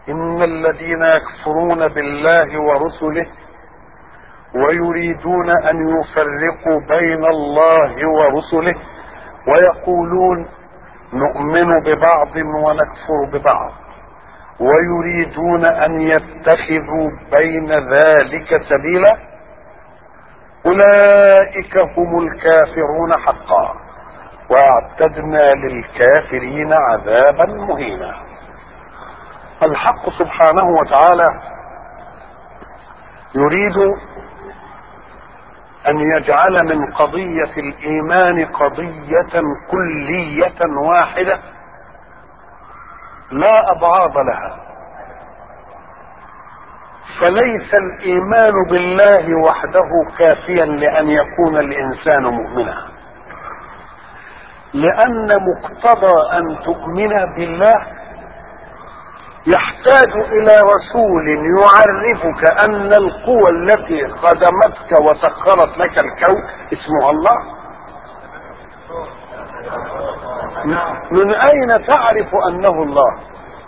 إن الذين يكفرون بالله ورسله ويريدون أن يفرقوا بين الله ورسله ويقولون نؤمن ببعض ونكفر ببعض ويريدون أن يتخذوا بين ذلك سبيلا أولئك هم الكافرون حقا واعتدنا للكافرين عذابا مهينا الحق سبحانه وتعالى يريد ان يجعل من قضيه الايمان قضيه كليه واحده لا ابعاض لها فليس الايمان بالله وحده كافيا لان يكون الانسان مؤمنا لان مقتضى ان تؤمن بالله يحتاج الى رسول يعرفك ان القوى التي خدمتك وسخرت لك الكون اسمها الله من اين تعرف انه الله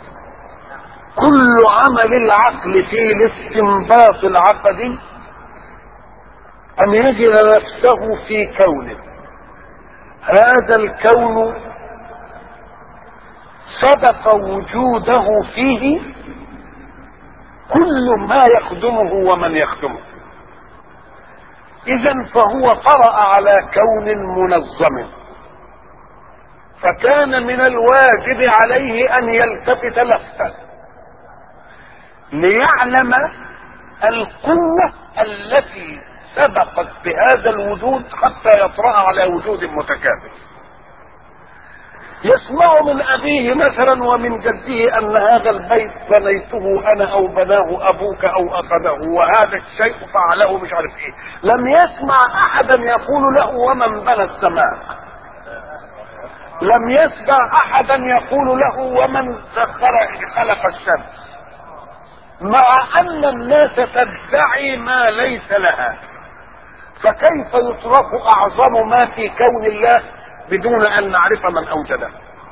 كل عمل العقل في الاستنباط العقدي ان يجد نفسه في كونه هذا الكون سبق وجوده فيه كل ما يخدمه ومن يخدمه اذا فهو طرا على كون منظم فكان من الواجب عليه ان يلتفت لفتا ليعلم القوه التي سبقت بهذا الوجود حتى يطرا على وجود متكامل يسمع من أبيه مثلا ومن جده أن هذا البيت بنيته أنا أو بناه أبوك أو أخذه وهذا الشيء فعله مش عارف إيه لم يسمع أحدا يقول له ومن بنى السماء لم يسمع أحدا يقول له ومن سخر خلق الشمس مع أن الناس تدعي ما ليس لها فكيف يترك أعظم ما في كون الله بدون ان نعرف من اوجده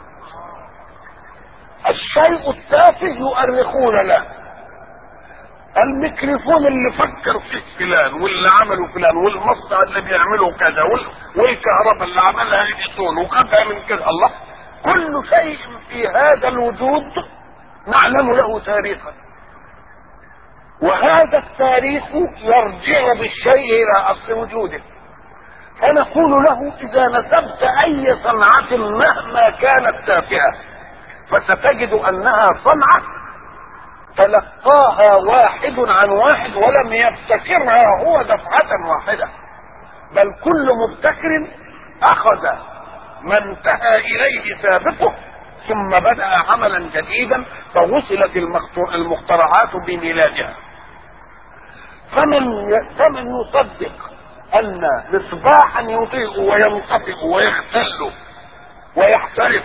الشيء التافه يؤرخون له الميكروفون اللي فكر فيه فلان واللي عمله فلان والمصنع اللي بيعمله كذا والكهرباء اللي عملها اديسون وخدها من كذا الله كل شيء في هذا الوجود نعلم له تاريخا وهذا التاريخ يرجع بالشيء الى اصل وجوده فنقول له اذا نسبت اي صنعة مهما كانت تافهة فستجد انها صنعة تلقاها واحد عن واحد ولم يبتكرها هو دفعة واحدة بل كل مبتكر اخذ ما انتهى اليه سابقه ثم بدأ عملا جديدا فوصلت المخترعات بميلادها فمن فمن يصدق ان مصباحا يضيء وينطفئ ويختل ويحترق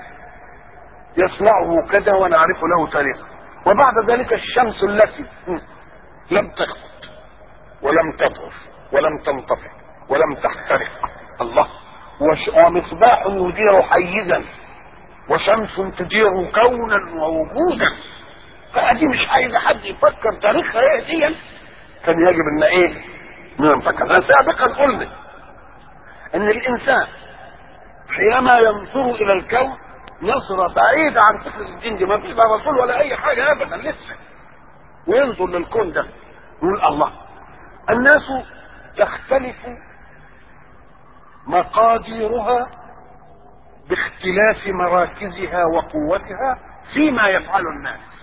يصنعه كذا ونعرف له تاريخ وبعد ذلك الشمس التي لم تخفت ولم تطرف ولم تنطفئ ولم تحترق الله ومصباح يدير حيزا وشمس تدير كونا ووجودا فدي مش عايزه حد يفكر تاريخها ايه دي كان يجب ان ايه نفكر سابقا قلنا ان الانسان حينما ينظر الى الكون نظرة بعيدة عن فكرة الدين دي ما فيش بقى رسول ولا أي حاجة أبدا لسه وينظر للكون ده يقول الله الناس تختلف مقاديرها باختلاف مراكزها وقوتها فيما يفعل الناس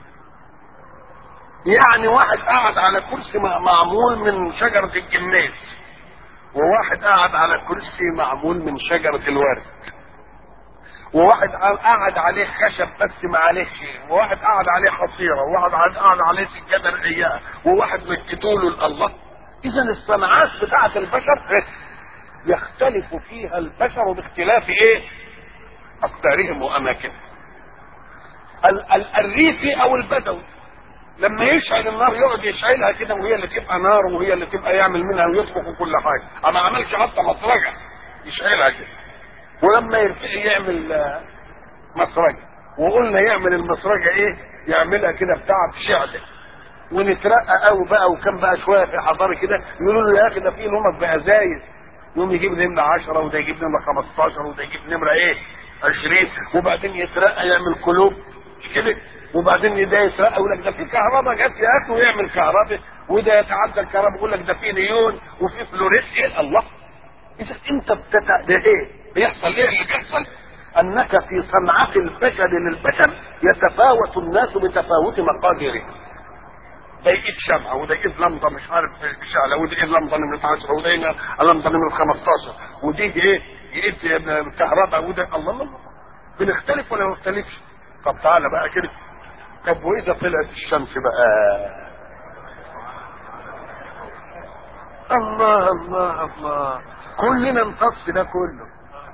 يعني واحد قاعد على كرسي معمول من شجرة الجماز وواحد قاعد على كرسي معمول من شجرة الورد وواحد قاعد عليه خشب بس ما عليه شيء وواحد قاعد عليه حصيرة وواحد قاعد عليه سجادة رقيقة وواحد مكتوله الله اذا الصناعات بتاعة البشر يختلف فيها البشر باختلاف ايه اقدارهم واماكنهم الريفي او البدوي لما يشعل النار يقعد يشعلها كده وهي اللي تبقى نار وهي اللي تبقى يعمل منها ويطبخ وكل حاجه اما عملش حتى مطرقه يشعلها كده ولما يعمل مسرجه وقلنا يعمل المسرجه ايه يعملها كده بتاعه شعله ونترقى قوي بقى وكان بقى شويه في حضاره كده يقولوا له يا اخي ده في نمط بازايز يقوم يجيب نمره 10 وده يجيب نمره 15 وده يجيب نمره ايه 20 وبعدين يترقى يعمل قلوب مش كده وبعدين ده يترقى يقول لك ده في كهرباء جت يا اخي ويعمل كهرباء وده يتعدى الكهرباء يقول لك ده في نيون وفي فلوريس ايه الله اذا انت بتتع... ده ايه بيحصل ايه اللي بيحصل انك في صنعة البشر للبشر يتفاوت الناس بتفاوت مقاديرهم ده يجيب شمعة وده يجيب لمضة مش عارف شعلة وده يجيب لمضة نمرة 10 وده يجيب لمضة نمرة 15 ودي ايه يجيب كهرباء وده الله الله بنختلف ولا ما بنختلفش طب تعالى بقى كده طب واذا طلعت الشمس بقى الله الله الله كلنا امتص ده كله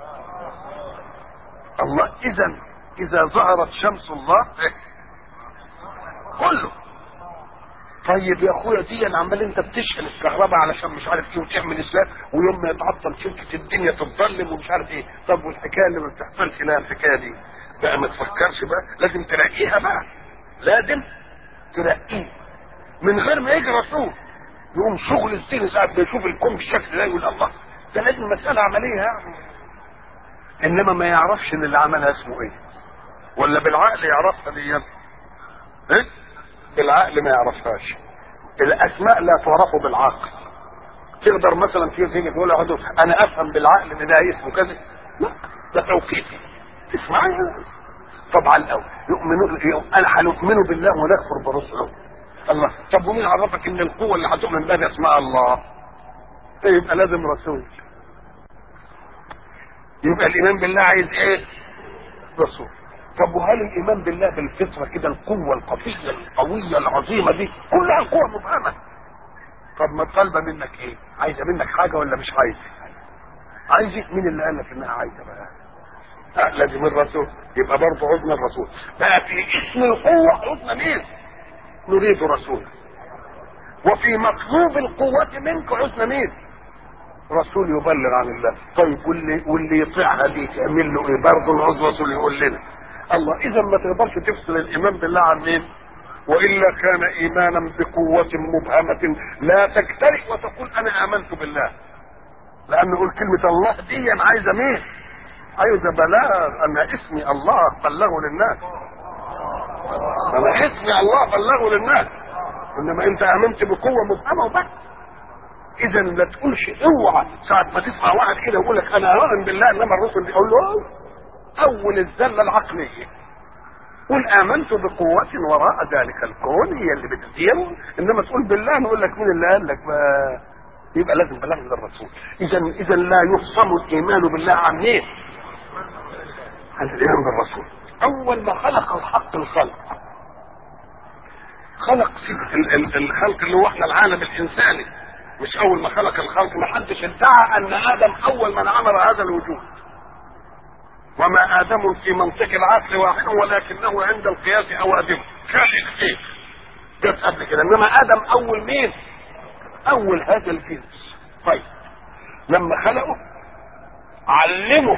الله اذا اذا ظهرت شمس الله كله طيب يا اخويا دي أنا عمال انت بتشحن الكهرباء علشان مش عارف ايه وتعمل اسلام ويوم ما يتعطل شركه الدنيا تتظلم ومش عارف ايه طب والحكايه اللي ما بتحصلش لها الحكايه دي بقى ما تفكرش بقى لازم تلاقيها بقى لازم تلاقيه من غير ما يجي رسول يقوم شغل السن ساعة بيشوف الكون بالشكل ده يقول الله ده لازم مسألة عملية يعني انما ما يعرفش ان اللي عملها اسمه ايه ولا بالعقل يعرفها دي ايه بالعقل ما يعرفهاش الاسماء لا تعرف بالعقل تقدر مثلا في تيجي تقول له انا افهم بالعقل ان ده اسمه كذا لا ده توقيفي تسمعني طبعا الاول يؤمنون انا هنؤمن بالله ونكفر برسله الله طب ومين عرفك ان القوه اللي هتؤمن بها اسمها الله يبقى لازم رسول يبقى الايمان بالله عايز ايه رسول طب وهل الايمان بالله بالفطره كده القوه القويه القويه العظيمه دي كلها قوه مبهمه طب ما طالبه منك ايه عايزه منك حاجه ولا مش عايزه عايزه مين اللي قال لك انها عايزه بقى آه لازم الرسول يبقى برضه عزنا الرسول بقى في اسم القوه عزنا مين نريد رسولا وفي مطلوب القوة منك عزنا مين رسول يبلغ عن الله طيب واللي واللي يطيعها دي تعمل له ايه برضه العز رسول يقول لنا الله اذا ما تقدرش تفصل الايمان بالله عن مين والا كان ايمانا بقوة مبهمة لا تجترئ وتقول انا امنت بالله لان نقول كلمة الله دي عايزة مين عايزة بلاغ انا اسمي الله بلغه للناس انا اسمي الله بلغه للناس انما انت امنت بقوه مبهمه وبس اذا لا تقولش اوعى ساعه ما تسمع واحد كده يقول لك انا اؤمن بالله انما الرسل بيقول له اول الزله العقليه قل امنت بقوة وراء ذلك الكون هي اللي بتديره انما تقول بالله نقول لك مين اللي قال لك بقى يبقى لازم بلاغ للرسول اذا اذا لا يفصل الايمان بالله عن مين؟ عن الايمان بالرسول اول ما خلق الحق الخلق خلق الخلق اللي هو احنا العالم الانساني مش اول ما خلق الخلق ما حدش ادعى ان ادم اول من عمل هذا الوجود وما ادم في منطق العقل واحد ولكنه عند القياس اوادم كان كتير جت قبل كده انما ادم اول مين اول هذا الجنس طيب لما خلقه علمه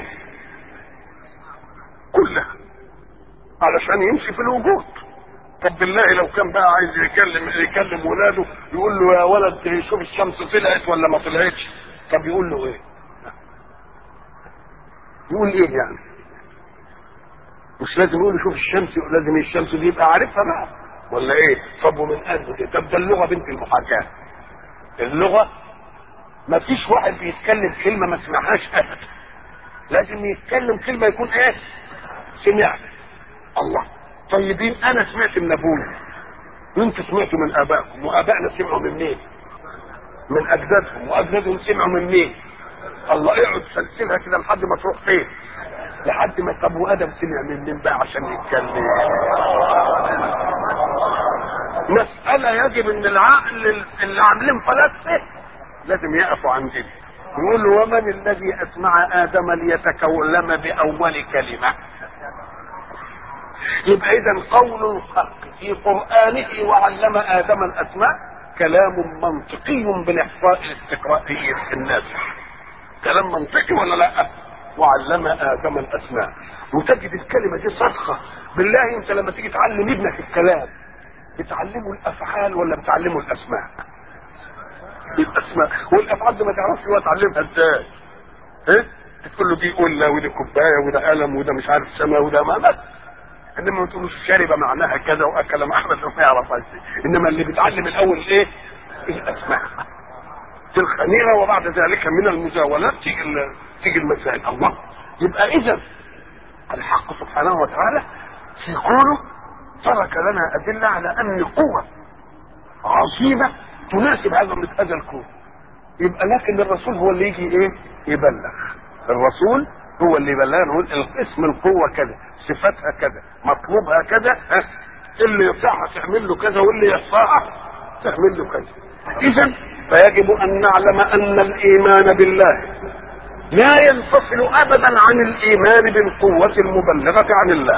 كلها علشان يمشي في الوجود طب بالله لو كان بقى عايز يكلم يكلم ولاده يقول له يا ولد شوف الشمس طلعت ولا ما طلعتش طب يقول له ايه يقول ايه يعني مش لازم يقول شوف الشمس لازم الشمس دي يبقى عارفها بقى ولا ايه طب ومن قد كده طب ده اللغه بنت المحاكاه اللغه ما فيش واحد بيتكلم كلمه ما سمعهاش ابدا لازم يتكلم كلمه يكون ايه سمعت الله طيبين انا سمعت من ابويا وانتوا سمعتوا من ابائكم وابائنا سمعوا من مين من اجدادهم واجدادهم سمعوا من مين الله اقعد سلسلها كده لحد ما تروح فين لحد ما طب وادم سمع من مين بقى عشان يتكلم مسألة يجب ان العقل اللي عاملين فلسفة لازم يقفوا عن دي يقول له ومن الذي اسمع ادم ليتكلم باول كلمه يبقى اذا قول الحق في قرانه وعلم ادم الاسماء كلام منطقي بالاحصاء الاستقرائي الناسخ كلام منطقي ولا لا وعلم ادم الاسماء وتجد الكلمه دي صادقه بالله انت لما تيجي تعلم ابنك الكلام بتعلمه الافعال ولا بتعلمه الاسماء الاسماء والافعال دي ما تعرفش هو تعلمها ازاي ايه تقول له دي قله ودي كوبايه وده قلم وده مش عارف سما وده ما بس انما ما تقولوش شرب معناها كذا واكل معناها ما يعرفها انما اللي بيتعلم الاول ايه الاسماء في الخميره وبعد ذلك من المزاولات تيجي تيجي المسائل الله يبقى اذا الحق سبحانه وتعالى في كونه ترك لنا ادله على ان قوه عظيمه تناسب هذا هذا الكون يبقى لكن الرسول هو اللي يجي ايه يبلغ الرسول هو اللي يبلغنا نقول اسم القوه كذا صفاتها كذا مطلوبها كذا ها اللي يطيعها تعمل له كذا واللي يطاعها تعمل له كذا اذا فيجب ان نعلم ان الايمان بالله لا ينفصل ابدا عن الايمان بالقوه المبلغه عن الله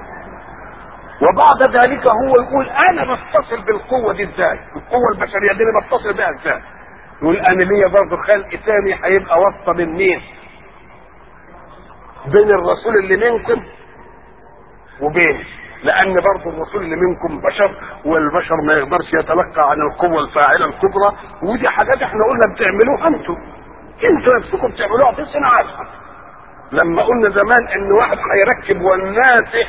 وبعد ذلك هو يقول انا بتصل بالقوه دي ازاي القوه البشريه دي انا بتصل بها ازاي يقول انا ليا برضه خلق ثاني هيبقى واسطه بين مين بين الرسول اللي منكم وبين لان برضه الرسول اللي منكم بشر والبشر ما يقدرش يتلقى عن القوه الفاعله الكبرى ودي حاجات احنا قلنا بتعملوها انتم انتوا نفسكم بتعملوها في الصناعات لما قلنا زمان ان واحد هيركب والناس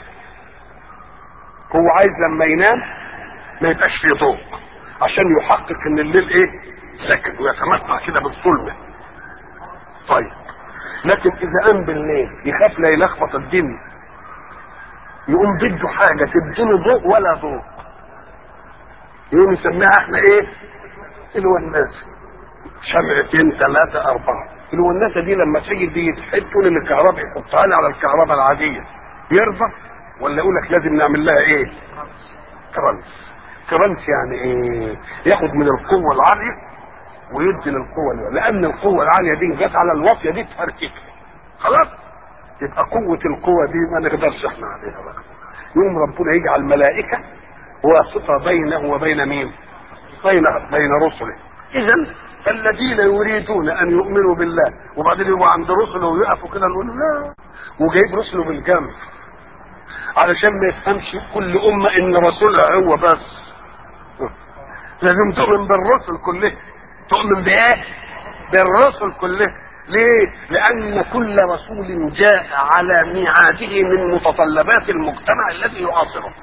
هو عايز لما ينام ما يبقاش فيه ضوء عشان يحقق ان الليل ايه ساكن ويتمتع كده بالظلمه طيب لكن اذا قام بالليل يخاف لا يلخبط الدنيا يقوم بده حاجه تديله ضوء ولا ضوء يقوم يسميها احنا ايه الوناسه شمعتين ثلاثه اربعه الوناسه دي لما تيجي دي يتحطوا للكهرباء يحطها لي على الكهرباء العاديه يرضى ولا يقول لك لازم نعمل لها ايه كرنس كرنس يعني ايه ياخد من القوه العاليه ويدي للقوه العالية. لان القوه العاليه دي جت على الواطيه دي تفركك خلاص يبقى قوه القوه دي ما نقدرش احنا عليها بقى يوم ربنا يجعل ملائكه واسطه بينه وبين مين بين بين رسله اذا الذين يريدون ان يؤمنوا بالله وبعدين يبقوا عند رسله ويقفوا كده نقول لا وجايب رسله بالجنب علشان ما يفهمش كل امه ان رسولها هو بس لازم تؤمن بالرسل كلها تؤمن بايه بالرسل كلها ليه لان كل رسول جاء على ميعاده من متطلبات المجتمع الذي يعاصره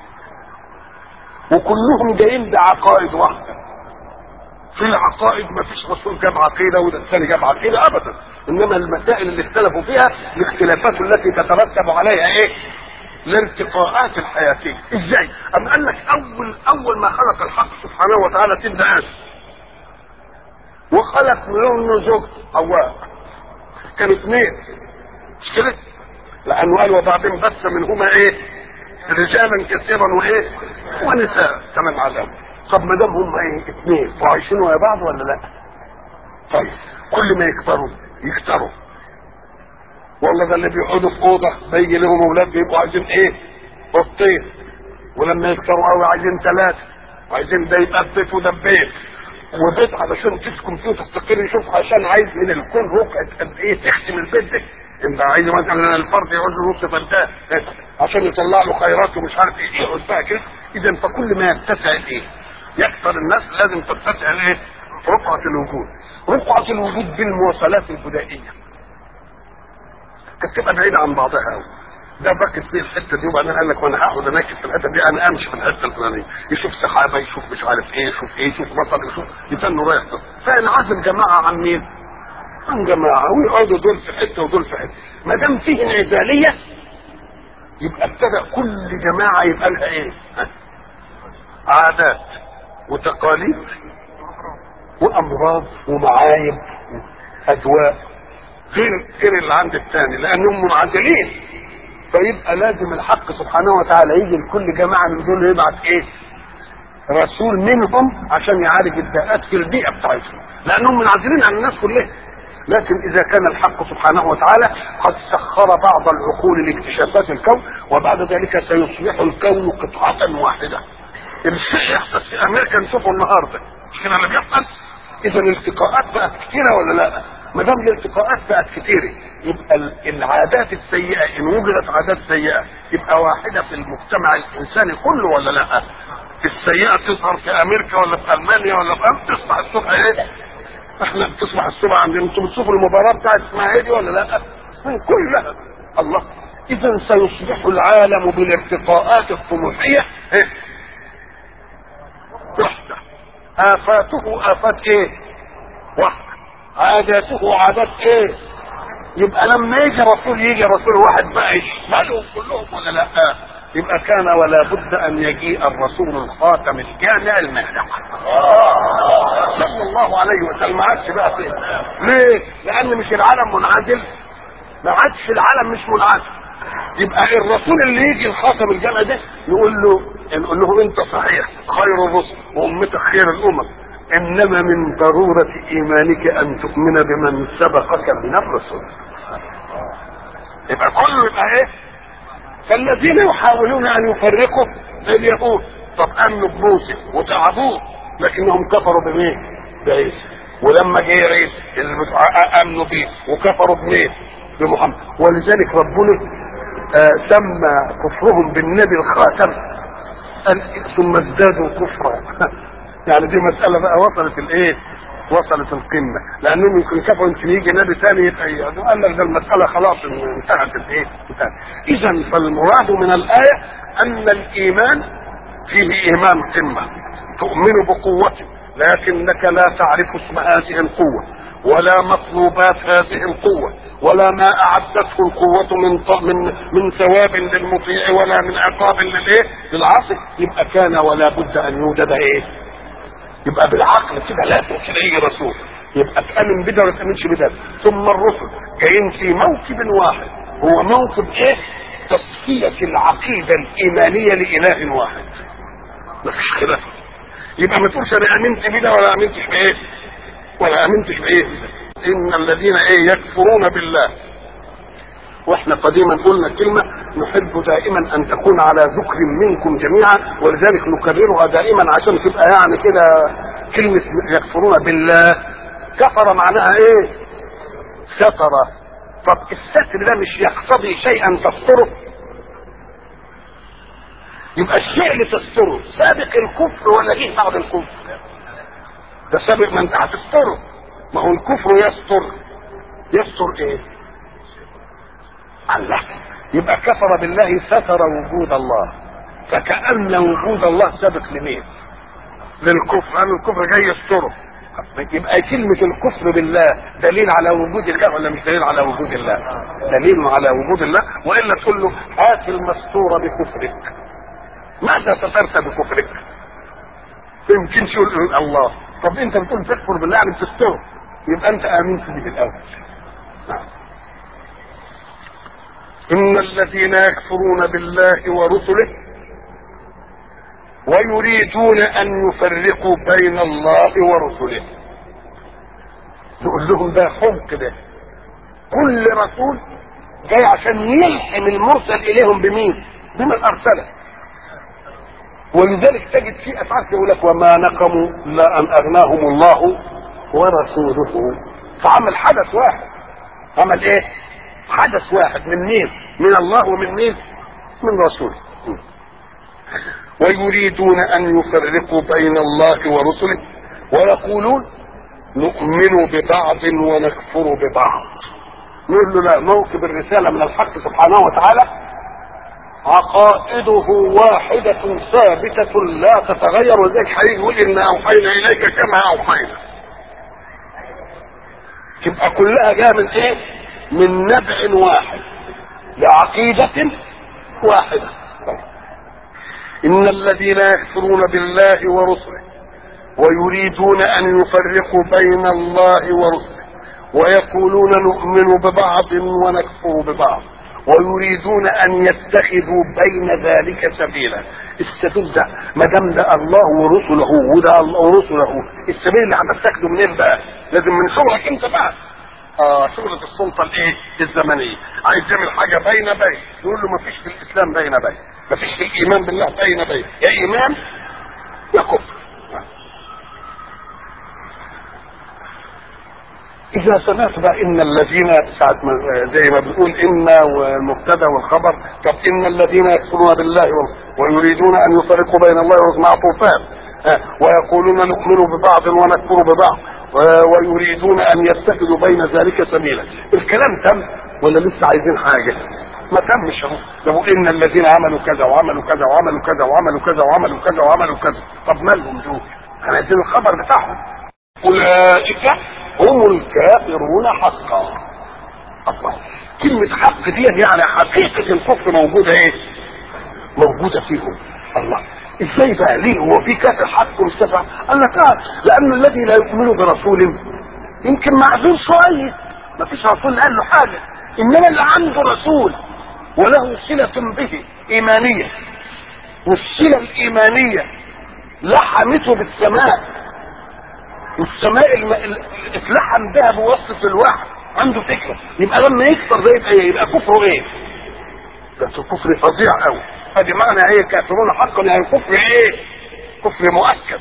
وكلهم جايين بعقائد واحده في العقائد ما فيش رسول جاب عقيده وده الثاني جاب عقيده ابدا انما المسائل اللي اختلفوا فيها الاختلافات التي تترتب عليها ايه الارتقاءات الحياتيه ازاي ام قال لك اول اول ما خلق الحق سبحانه وتعالى سيدنا ادم وخلق منه زوجته حواء كانوا اثنين مش كده لانه قال وبعدين بث منهما ايه رجالا كثيرا وايه ونساء كمان عذاب طب ما دام هم ايه اثنين وعايشين ويا بعض ولا لا طيب كل ما يكبروا يكتروا والله ده اللي بيقعدوا في اوضه بيجي لهم اولاد بيبقوا عايزين ايه اوضتين ولما يكتروا قوي عايزين ثلاثه وعايزين ده يبقى بيت وده بيت وبيت علشان تسكن فيه وتستقر يشوف عشان عايز من الكون رقعه قد ايه تختم البيت ده انت عايز مثلا الفرد يعوز له نص فدان عشان يطلع له خيرات ومش عارف ايه يقعد بقى كده اذا فكل ما يتسع الايه يكثر الناس لازم تتسع الايه رقعه الوجود رقعه الوجود بالمواصلات البدائيه كانت تبقى بعيده عن بعضها قوي ده باكت فيه الحته دي وبعدين قال لك وانا هقعد اناكد في الحته دي انا امشي في الحته الفلانيه يشوف سحابه يشوف مش عارف ايه يشوف ايه يشوف مطر يشوف يتنوا رايح فينعزل جماعه عن مين؟ عن جماعه ويقعدوا دول في حته ودول في حته ما دام فيه انعزاليه يبقى ابتدى كل جماعه يبقى لها ايه؟ عادات وتقاليد وامراض ومعايب ادواء غير غير اللي عند الثاني لانهم منعزلين فيبقى لازم الحق سبحانه وتعالى يجي لكل جماعه من دول يبعت ايه؟ رسول منهم عشان يعالج الداءات في البيئه بتاعتهم لانهم منعزلين عن الناس كلها لكن اذا كان الحق سبحانه وتعالى قد سخر بعض العقول لاكتشافات الكون وبعد ذلك سيصبح الكون قطعه واحده الشيء يحصل في امريكا نشوفه النهارده مش كده اللي بيحصل اذا الالتقاءات بقت كتيره ولا لا ما دام الالتقاءات بقت كتيره يبقى ال- العادات السيئه ان وجدت عادات سيئه يبقى واحده في المجتمع الانساني كله ولا لا؟ السيئه تظهر في امريكا ولا في المانيا ولا في أم- تصبح الصبح ايه؟ احنا بتصبح الصبح عندنا انتم بتشوفوا المباراه بتاعت اسمها ايه دي ولا لا؟ كلها الله اذا سيصبح العالم بالارتقاءات الطموحيه إيه؟ وحده افاته افات ايه؟ وحده عاداته عادات ايه؟ يبقى لما يجي رسول يجي رسول واحد بقى يشملهم كلهم ولا لا؟ يبقى كان ولا بد ان يجيء الرسول الخاتم الجامع المهدح صلى الله عليه وسلم ما عادش بقى فيه ليه؟ لان مش العالم منعزل ما عادش العالم مش منعزل يبقى الرسول اللي يجي الخاتم الجامع ده نقول له نقول له انت صحيح خير الرسل وامتك خير الامم انما من ضروره ايمانك ان تؤمن بمن سبقك من الرسل يبقى كله يبقى ايه فالذين يحاولون ان يفرقوا اليهود طب امنوا بموسى وتعبوه لكنهم كفروا بمين؟ بعيسى ولما جه عيسى اللي بتوع- امنوا بيه وكفروا بمين؟ بمحمد ولذلك ربنا آه سمى كفرهم بالنبي الخاتم قال ثم ازدادوا كفرا يعني دي مسألة بقى وصلت الايه؟ وصلت القمة لأنهم يمكن كفروا يمكن يجي نبي ثاني يبقى يعني قال لك ده المسألة خلاص انتهت الايه؟ انتهت إذا فالمراد من الآية أن الإيمان فيه إيمان قمة تؤمن بقوته لكنك لا تعرف اسم هذه القوة ولا مطلوبات هذه القوة ولا ما أعدته القوة من ط- من من ثواب للمطيع ولا من عقاب للايه للعاصي يبقى كان ولا بد أن يوجد إيه يبقى بالعقل كده لازم كده يجي رسول يبقى تأمن بده ولا تأمنش بده ثم الرسل جايين في موكب واحد هو موكب ايه تصفية العقيدة الإيمانية لإله واحد مفيش خلاف يبقى ما تقولش انا امنت بده ولا امنتش بايه ولا امنتش بايه ان الذين ايه يكفرون بالله واحنا قديما قلنا كلمة نحب دائما ان تكون على ذكر منكم جميعا ولذلك نكررها دائما عشان تبقى يعني كده كلمة يكفرون بالله كفر معناها ايه ستر طب الستر ده مش يقتضي شيئا تستره يبقى الشيء اللي تستره سابق الكفر ولا جه بعد الكفر ده سابق ما انت هتستره ما هو الكفر يستر يستر ايه الله يبقى كفر بالله ستر وجود الله فكأن وجود الله سابق لمين للكفر لأن الكفر جاي يستره يبقى كلمة الكفر بالله دليل على وجود الله ولا مش دليل على وجود الله؟ دليل على وجود الله والا تقول له هات المستور بكفرك. ماذا سترت بكفرك؟ يمكن يقول الله طب انت بتقول تكفر بالله يعني بتستره يبقى انت امنت به الاول. نعم. ان الذين يكفرون بالله ورسله ويريدون ان يفرقوا بين الله ورسله نقول لهم ده حمق ده كل رسول جاي عشان يلحم المرسل اليهم بمين بمن ارسله ولذلك تجد في افعال يقول لك وما نقموا الا ان اغناهم الله ورسوله فعمل حدث واحد عمل ايه حدث واحد من مين من الله ومن مين من رسوله ويريدون ان يفرقوا بين الله ورسله ويقولون نؤمن ببعض ونكفر ببعض نقول له لا موكب الرسالة من الحق سبحانه وتعالى عقائده واحدة ثابتة لا تتغير وذلك حقيقي يقول إنا أوحينا إليك كما أوحينا تبقى كلها جايه من ايه؟ من نبع واحد لعقيدة واحدة طيب. إن الذين يكفرون بالله ورسله ويريدون أن يفرقوا بين الله ورسله ويقولون نؤمن ببعض ونكفر ببعض ويريدون أن يتخذوا بين ذلك سبيلا السبيل ده ما دام ده الله ورسله وده الله ورسله السبيل اللي هتتخذه منين بقى؟ لازم من شغلك انت بقى اه شغلة السلطة الايه؟ الزمنية عايز يعمل حاجة بين بين يقول له ما فيش في الاسلام بين بين ما فيش في الايمان بالله بين بين يا ايمان يا كفر إذا سمعت بقى إن الذين ساعة ما زي ما بنقول إن والمبتدأ والخبر طب إن الذين يكفرون بالله ويريدون أن يفرقوا بين الله معطوفات ويقولون نؤمن ببعض ونكفر ببعض ويريدون أن يتخذوا بين ذلك سبيلا الكلام تم ولا لسه عايزين حاجة ما تمش اهو ده ان الذين عملوا كذا وعملوا كذا وعملوا كذا وعملوا كذا وعملوا كذا وعملوا كذا طب مالهم دول احنا عايزين الخبر بتاعهم اولئك هم الكافرون حقا الله كلمة حق دي يعني حقيقة الكفر موجودة ايه موجودة فيهم الله ازاي بقى ليه هو في كافر حق مستفع قال لك اه لان الذي لا يؤمن برسول يمكن معذور شوية ما فيش رسول قال له حاجة انما اللي عنده رسول وله صلة به ايمانية والصلة الايمانية لحمته بالسماء والسماء الم... اتلحم بها بواسطة الوحي عنده فكرة يبقى لما يكفر ده يبقى ايه يبقى كفره ايه ده كفر فظيع قوي ادي معنى ايه كافرون حقا يعني كفر ايه كفر مؤكد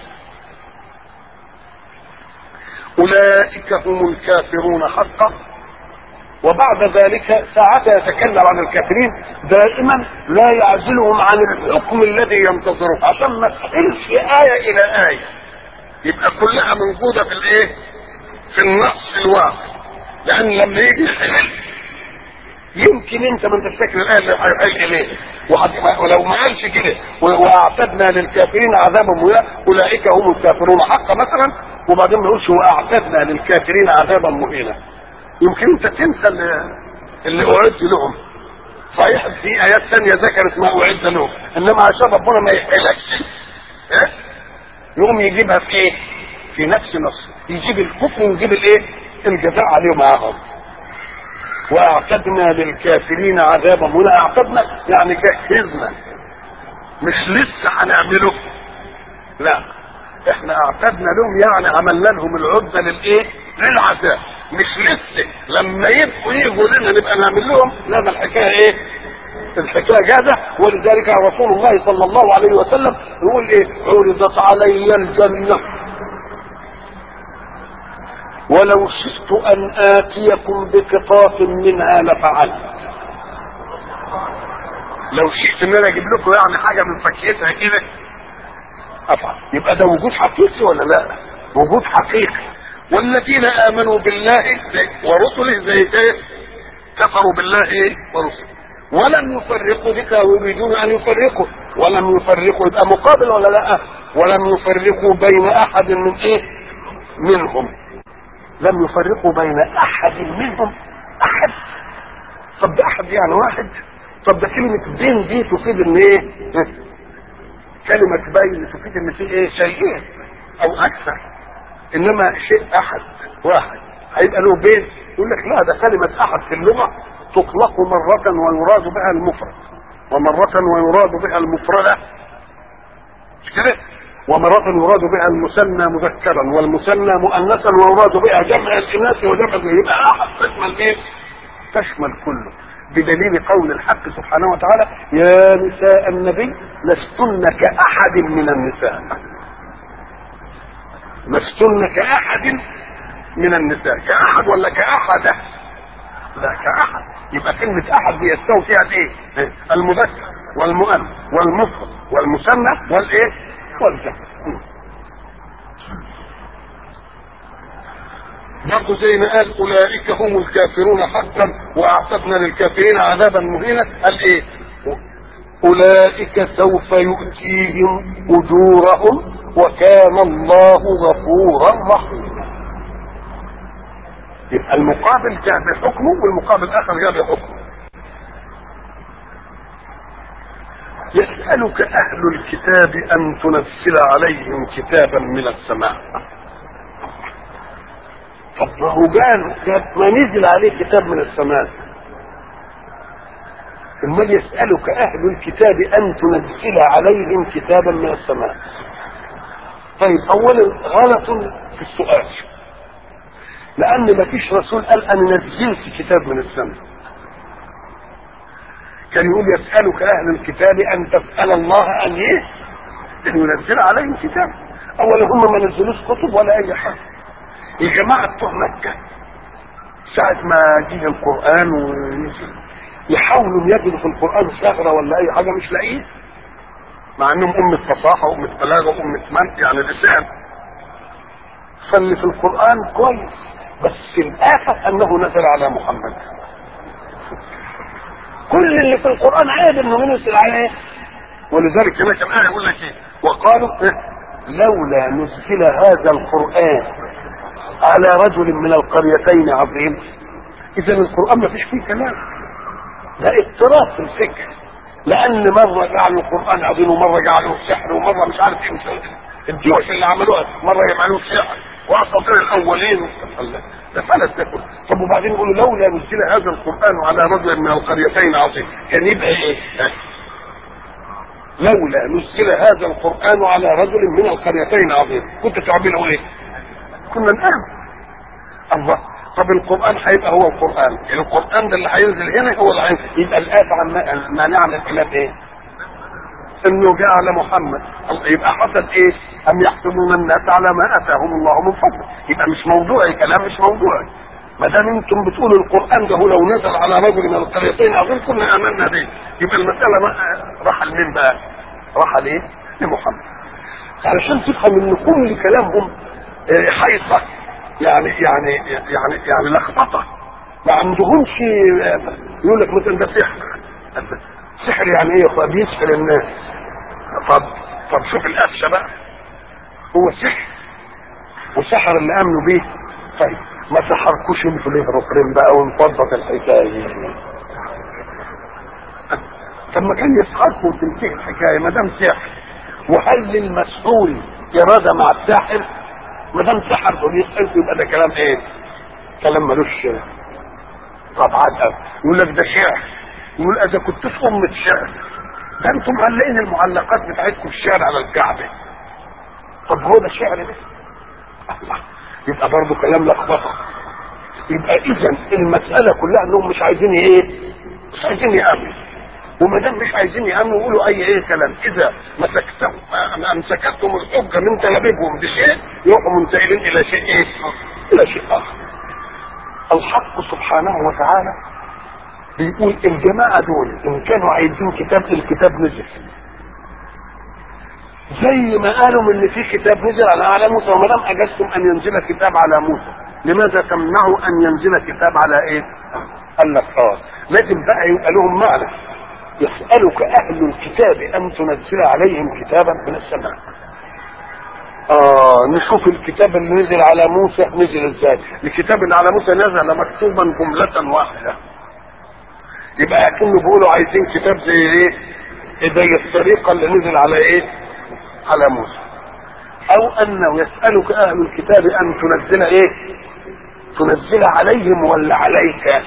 اولئك هم الكافرون حقا وبعد ذلك ساعة يتكلم عن الكافرين دائما لا يعزلهم عن الحكم الذي ينتظره عشان ما تحلش آية إلى آية يبقى كلها موجودة في الإيه؟ في النص الواقع لأن لما يجي يحل يمكن أنت ما أنت فاكر الآية اللي هيحل إليه ولو ما قالش كده وأعتدنا للكافرين عذابا مهينا أولئك هم الكافرون حقا مثلا وبعدين ما يقولش وأعتدنا للكافرين عذابا مهينا يمكن انت تنسى اللي, اللي اعد لهم صحيح في ايات ثانيه ذكرت ما اعد لهم انما عشان ربنا ما يحرجش اه؟ يقوم يجيبها في ايه في نفس نص يجيب الكفر ويجيب الايه الجزاء عليه معاهم واعتدنا للكافرين عذابا هنا اعتدنا يعني جهزنا مش لسه هنعمله لا احنا اعتدنا لهم يعني عملنا لهم العده للايه للعذاب مش لسه لما يبقوا يجوا لنا نبقى نعمل لهم لا ده الحكايه ايه الحكايه جاده ولذلك رسول الله صلى الله عليه وسلم يقول ايه عرضت علي الجنه ولو شئت ان اتيكم بقطاف منها لفعلت لو شئت ان انا اجيب لكم يعني حاجه من فكيتها كده افعل يبقى ده وجود حقيقي ولا لا وجود حقيقي والذين امنوا بالله ورسله زي كيف كفروا بالله ورسله ولم يفرقوا بك ويريدون ان يفرقوا ولم يفرقوا يبقى مقابل ولا لا ولم يفرقوا بين احد من ايه منهم لم يفرقوا بين احد منهم احد طب ده احد يعني واحد طب ده كلمة بين دي تفيد ان ايه كلمة بين تفيد ان في ايه شيئين او اكثر انما شيء احد واحد هيبقى له بين يقول لك لا ده كلمة احد في اللغة تطلق مرة ويراد بها المفرد ومرة ويراد بها المفردة مش كده ومرة يراد بها المثنى مذكرا والمثنى مؤنثا ويراد بها جمع الاناث وجمع يبقى احد تشمل ايه؟ تشمل كله بدليل قول الحق سبحانه وتعالى يا نساء النبي لستن كأحد من النساء لستن كأحد من النساء كأحد ولا كأحدة لا كأحد يبقى كلمة أحد بيستوي فيها الإيه؟ المذكر والمؤنث والمفرد والمثنى والإيه؟ والجمع برضه زي ما قال اولئك هم الكافرون حقا واعتدنا للكافرين عذابا مهينا قال ايه اولئك سوف يؤتيهم اجورهم وكان الله غفورا رحيما يبقى المقابل جاء بحكمه والمقابل الاخر جاء بحكمه يسألك أهل الكتاب أن تنزل عليهم كتابا من السماء طب ما هو قال ما نزل عليه كتاب من السماء امال يسألك أهل الكتاب أن تنزل عليهم كتابا من السماء طيب أولا غلط في السؤال لأن ما فيش رسول قال أنا نزلت كتاب من السماء كان يقول يسألك أهل الكتاب أن تسأل الله أن إيه؟ أن ينزل عليهم كتاب أولا هم ما نزلوش كتب ولا أي حاجة الجماعة بتوع مكة ساعة ما جه القرآن ونزل يحاولوا يجدوا في القرآن ثغرة ولا أي حاجة مش لاقيه مع انهم أمة فصاحة وأمة بلاغة وأمة من يعني لسان فاللي في القرآن كويس بس الآفة أنه نزل على محمد كل اللي في القرآن عيب انه ينزل عليه ولذلك هناك الآية يقول لك ايه وقالوا إيه؟ لولا نزل هذا القرآن على رجل من القريتين عظيم إذا القرآن ما فيش فيه كلام ده اضطراب في الفكر لأن مرة جعلوا القرآن عظيم ومرة جعلوه سحر ومرة مش عارف ايه مش عارف إيه. الجيوش اللي عملوها مرة يعملوه سحر وأساطير الأولين ده فلس ده كله طب وبعدين يقولوا لولا نزل هذا القرآن على رجل من القريتين عظيم كان يبقى ايه؟ لولا نزل هذا القرآن على رجل من القريتين عظيم كنت تعملوا ايه كنا نقام الله طب القرآن هيبقى هو القرآن القرآن ده اللي هينزل هنا هو اللي هينزل يبقى الآية عن ما نعمل الكلام ايه انه جاء على محمد يبقى حصل ايه ام يحسبون الناس على ما اتاهم الله من فضله يبقى مش موضوعي كلام مش موضوعي ما دام انتم بتقولوا القران ده لو نزل على رجل من القريتين عظيم كنا امنا به يبقى المساله ما راح لمين بقى؟ راح لايه؟ لمحمد علشان تفهم ان كل كلامهم حيصه يعني يعني يعني يعني لخبطه ما عندهمش يقول لك مثلا ده سحر سحر يعني ايه يا اخويا بيسحر الناس طب طب شوف القفشه بقى هو سحر وسحر اللي امنوا بيه طيب ما سحركوش انتوا ليه ركرين بقى وانفضت الحكايه طب ما كان يسحركم وتنتهي الحكايه ما دام سحر وهل للمسحور اراده مع الساحر ما دام سحر وبيسحركم يبقى ده كلام ايه؟ كلام ملوش طبعا يقول لك ده شعر يقول اذا كنت في امه شعر ده انتم معلقين المعلقات بتاعتكم الشعر على الكعبه طب هو ده شعر ده الله يبقى برضه كلام لخبطه يبقى اذا المساله كلها انهم مش عايزين ايه مش عايزين يامنوا وما دام مش عايزين يامنوا يقولوا اي ايه كلام اذا مسكتهم امسكتهم الحجه من تلابيبهم بشيء يروحوا منتقلين الى شيء ايه الى شيء اخر الحق سبحانه وتعالى بيقول الجماعة دول إن كانوا عايزين كتاب الكتاب نزل زي ما قالوا ان في كتاب نزل على على موسى وما دام اجزتم ان ينزل كتاب على موسى لماذا تمنعوا ان ينزل كتاب على ايه؟ قال لك اه لازم بقى يبقى لهم معنى يسألك أهل الكتاب أن تنزل عليهم كتابا من السماء آه نشوف الكتاب اللي نزل على موسى نزل ازاي الكتاب اللي على موسى نزل مكتوبا جملة واحدة يبقى اكنه بيقولوا عايزين كتاب زي ايه زي الطريقه اللي نزل على ايه على موسى او انه يسالك اهل الكتاب ان تنزل ايه تنزل عليهم ولا عليك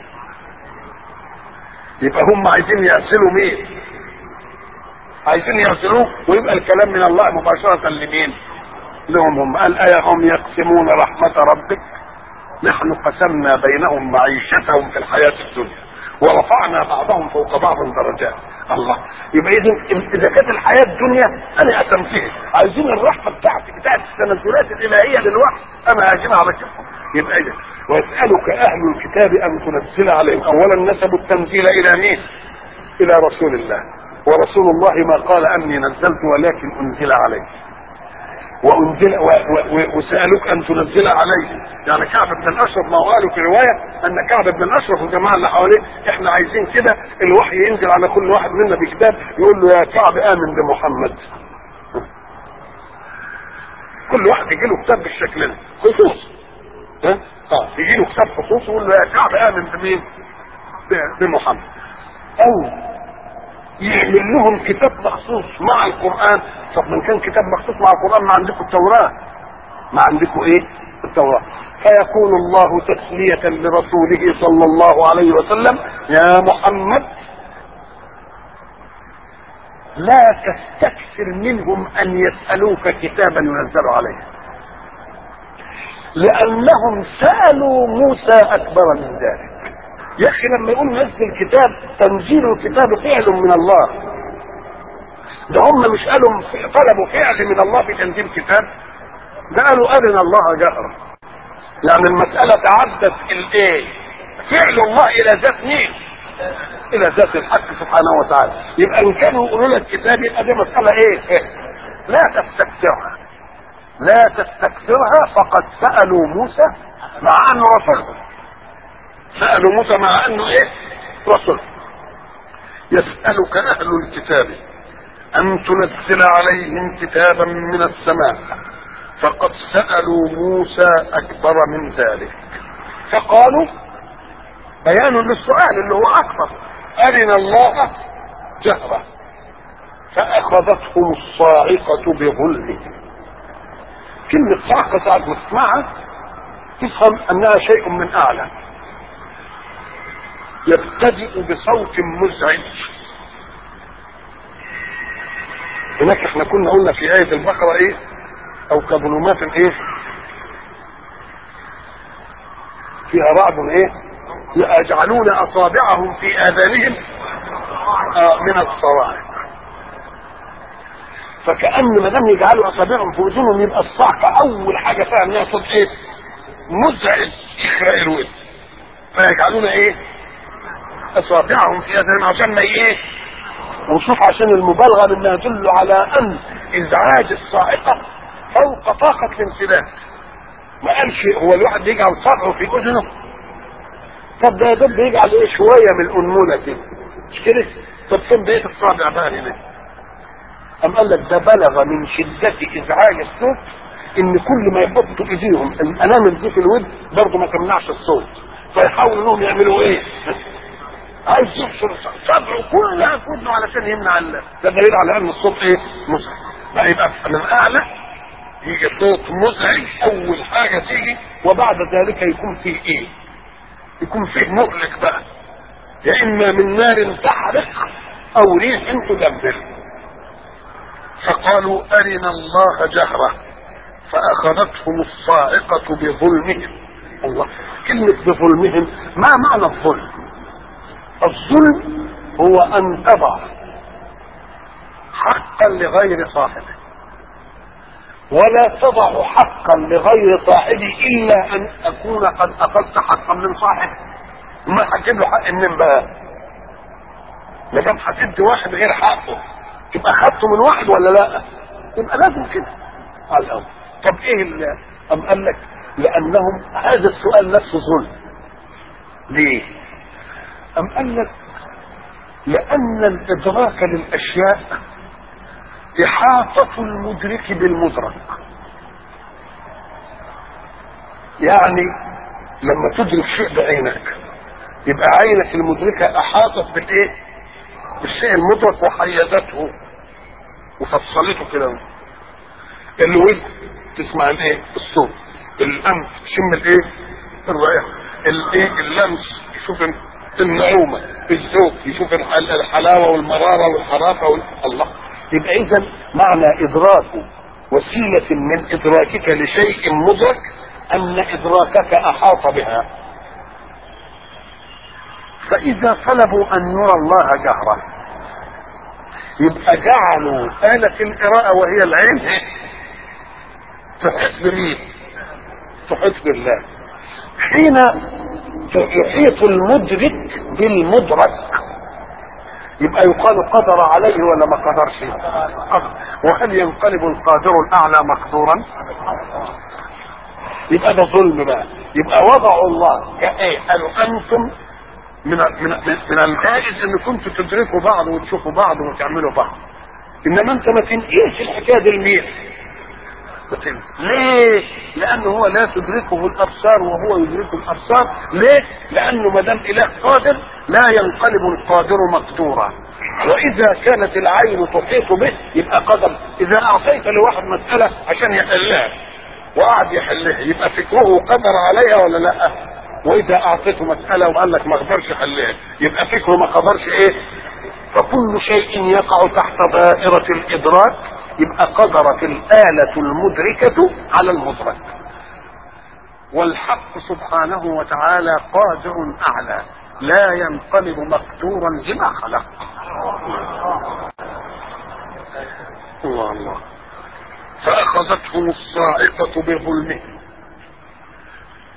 يبقى هم عايزين يرسلوا مين عايزين يرسلوه ويبقى الكلام من الله مباشرة لمين لهم هم قال ايه هم يقسمون رحمة ربك نحن قسمنا بينهم معيشتهم في الحياة الدنيا ورفعنا بعضهم فوق بعض درجات الله يبقى اذا اذا كانت الحياه الدنيا انا قسمتها عايزين الرحمه بتاعتي بتاعت التنزلات الالهيه للوحي انا هاجمها على كده يبقى اذا ويسالك اهل الكتاب ان تنزل عليهم اولا نسبوا التنزيل الى مين؟ الى رسول الله ورسول الله ما قال اني نزلت ولكن انزل عليه وانزل و و وسالوك ان تنزل عليه يعني كعب بن الاشرف ما هو قالوا في روايه ان كعب بن الاشرف والجماعه اللي حواليه احنا عايزين كده الوحي ينزل على كل واحد منا بكتاب يقول له يا كعب امن بمحمد كل واحد يجي له كتاب بالشكل ده خصوص ها اه يجي له كتاب خصوص يقول له يا كعب امن بمين بمحمد او يعمل لهم كتاب مخصوص مع القرآن طب من كان كتاب مخصوص مع القرآن ما عندكم التوراة ما عندكم ايه التوراة فيكون الله تسلية لرسوله صلى الله عليه وسلم يا محمد لا تستكثر منهم ان يسألوك كتابا ينزل عليه لانهم سألوا موسى اكبر من ذلك يا اخي لما يقول نزل كتاب تنزيل الكتاب فعل من الله ده هم مش قالوا طلبوا فعل من الله في تنزيل كتاب ده قالوا ارنا الله جهرا يعني المسألة تعدت الايه فعل الله الى ذات مين الى ذات الحق سبحانه وتعالى يبقى ان كانوا يقولوا لك كتاب يبقى دي مسألة ايه لا تستكثرها لا تستكثرها فقد سألوا موسى مع انه رسول سألوا موسى مع انه ايه رسول يسألك اهل الكتاب ان تنزل عليهم كتابا من السماء فقد سألوا موسى اكبر من ذلك فقالوا بيان للسؤال اللي هو اكبر ارنا الله جهرة فاخذتهم الصاعقة بظلمهم كلمة صعقة ساعة ما تسمعها تفهم انها شيء من اعلى يبتدئ بصوت مزعج هناك احنا كنا قلنا في آية البقرة ايه او كظلمات ايه فيها رعد ايه يجعلون اصابعهم في اذانهم آه من الصواعق فكأن ما دام يجعلوا اصابعهم في اذنهم يبقى الصعقة اول حاجة فيها انها صوت ايه مزعج يخرق الود فيجعلون ايه اصابعهم في اذانهم عشان ما ايه وشوف عشان المبالغه انها يدل على ان ازعاج الصاعقه فوق طاقه الانسداد ما قالش هو الواحد بيجعل صبعه في اذنه طب ده يا دوب بيجعل ايه شويه من الانموله كده مش كده طب فين بقيه الصابع بقى هنا أم قال لك ده بلغ من شدة إزعاج الصوت إن كل ما يحطوا إيديهم الأنامل دي في الود برضه ما تمنعش الصوت فيحاولوا إنهم يعملوا إيه؟ عايز يحشر صدره كلها في ودنه علشان يمنع ال- ده دليل على ان الصوت ايه مزعج بقى يبقى من اعلى يجي صوت مزعج اول حاجه تيجي وبعد ذلك يكون فيه ايه يكون فيه مهلك بقى يا اما من نار تحرق او ريح تدمر فقالوا ارنا الله جهره فاخذتهم الصاعقه بظلمهم الله كلمه بظلمهم ما معنى الظلم الظلم هو ان تضع حقا لغير صاحبه ولا تضع حقا لغير صاحبه الا ان اكون قد اخذت حقا من صاحبه ما هتجيب له حق منين بقى ما دام هتدي واحد غير حقه تبقى اخذته من واحد ولا لا يبقى لازم كده على الاول طب ايه اللي ام قال لك لانهم هذا السؤال نفسه ظلم ليه أم قال لك لأن الإدراك للأشياء إحاطة المدرك بالمدرك يعني لما تدرك شيء بعينك يبقى عينك المدركة أحاطت بالإيه؟ بالشيء المدرك وحيزته وفصلته كده الود تسمع الايه؟ الصوت الأنف تشم الايه؟ الرائحة الايه؟ اللمس يشوف النعومة الذوق يشوف الحل- الحلاوة والمرارة والحرافة وال... الله يبقى إذا معنى إدراك وسيلة من إدراكك لشيء مدرك أن إدراكك أحاط بها فإذا طلبوا أن يرى الله جهرة يبقى جعلوا آلة القراءة وهي العين تحس بمين؟ تحس بالله حين يحيط المدرك بالمدرك يبقى يقال قدر عليه ولا ما قدرش قدر. وهل ينقلب القادر الاعلى مقدورا يبقى ده ظلم بقى يبقى وضعوا الله كايه قالوا انتم من من من, من الجائز ان كنتوا تدركوا بعض وتشوفوا بعض وتعملوا بعض انما انت ما تنقلش الحكايه دي لمين بتم. ليه؟ لأنه هو لا تدركه الأبصار وهو يدرك الأبصار، ليه؟ لأنه ما دام إله قادر لا ينقلب القادر مقدورا. وإذا كانت العين تحيط به يبقى قدر، إذا أعطيت لواحد مسألة عشان يحلها وقعد يحلها يبقى فكره قدر عليها ولا لا؟ وإذا أعطيته مسألة وقال لك ما قدرش يحلها يبقى فكره ما قدرش إيه؟ فكل شيء يقع تحت دائرة الإدراك يبقى قدرت الآلة المدركة على المدرك والحق سبحانه وتعالى قادر أعلى لا ينقلب مقدورا بما خلق الله الله فأخذتهم الصاعقة بظلمهم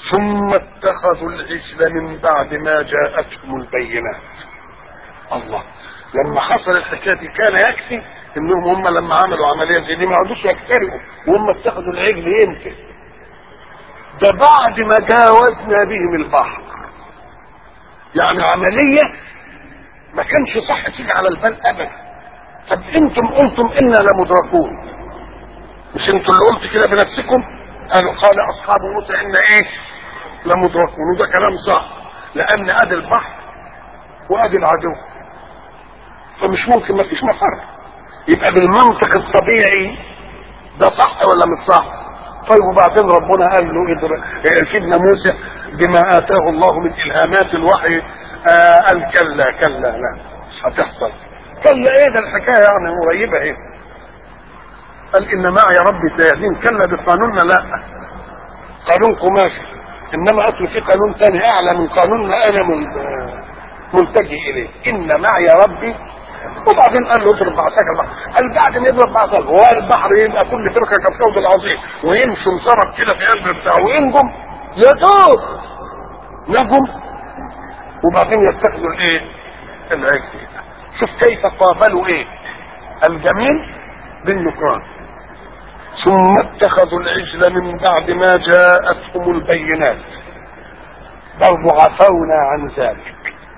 ثم اتخذوا العجل من بعد ما جاءتهم البينات الله لما حصل الحكايه دي كان يكفي انهم هم لما عملوا عمليه زي دي ما عادوش يكترئوا وهم اتخذوا العجل يمكن ده بعد ما جاوزنا بهم البحر يعني عمليه ما كانش صح تيجي على البال ابدا طب انتم قلتم انا لمدركون مش انتوا اللي قلت كده بنفسكم قالوا قال اصحاب موسى ان ايه لمدركون وده كلام صح لان ادي البحر وادي العدو فمش ممكن ما فيش مفر يبقى بالمنطق الطبيعي ده صح ولا مش صح طيب وبعدين ربنا قال له ادر سيدنا موسى بما اتاه الله من الهامات الوحي آه قال كلا كلا لا مش هتحصل كلا ايه ده الحكايه يعني قريبه ايه قال ان معي ربي سيهدين كلا بقانوننا لا قانون قماشي انما اصل في قانون تاني اعلى من قانوننا انا من ملتجئ اليه ان معي ربي وبعدين قال له اضرب بعصاك البحر قال بعد ما يضرب بعصاك هو البحر يبقى كل فرقه كالكوز العظيم ويمشي انصرف كده في قلب بتاعه وينجم يا دوب نجم وبعدين يتخذوا الايه العجل شوف كيف قابلوا ايه الجميل بالنكران ثم اتخذوا العجل من بعد ما جاءتهم البينات برضو عفونا عن ذلك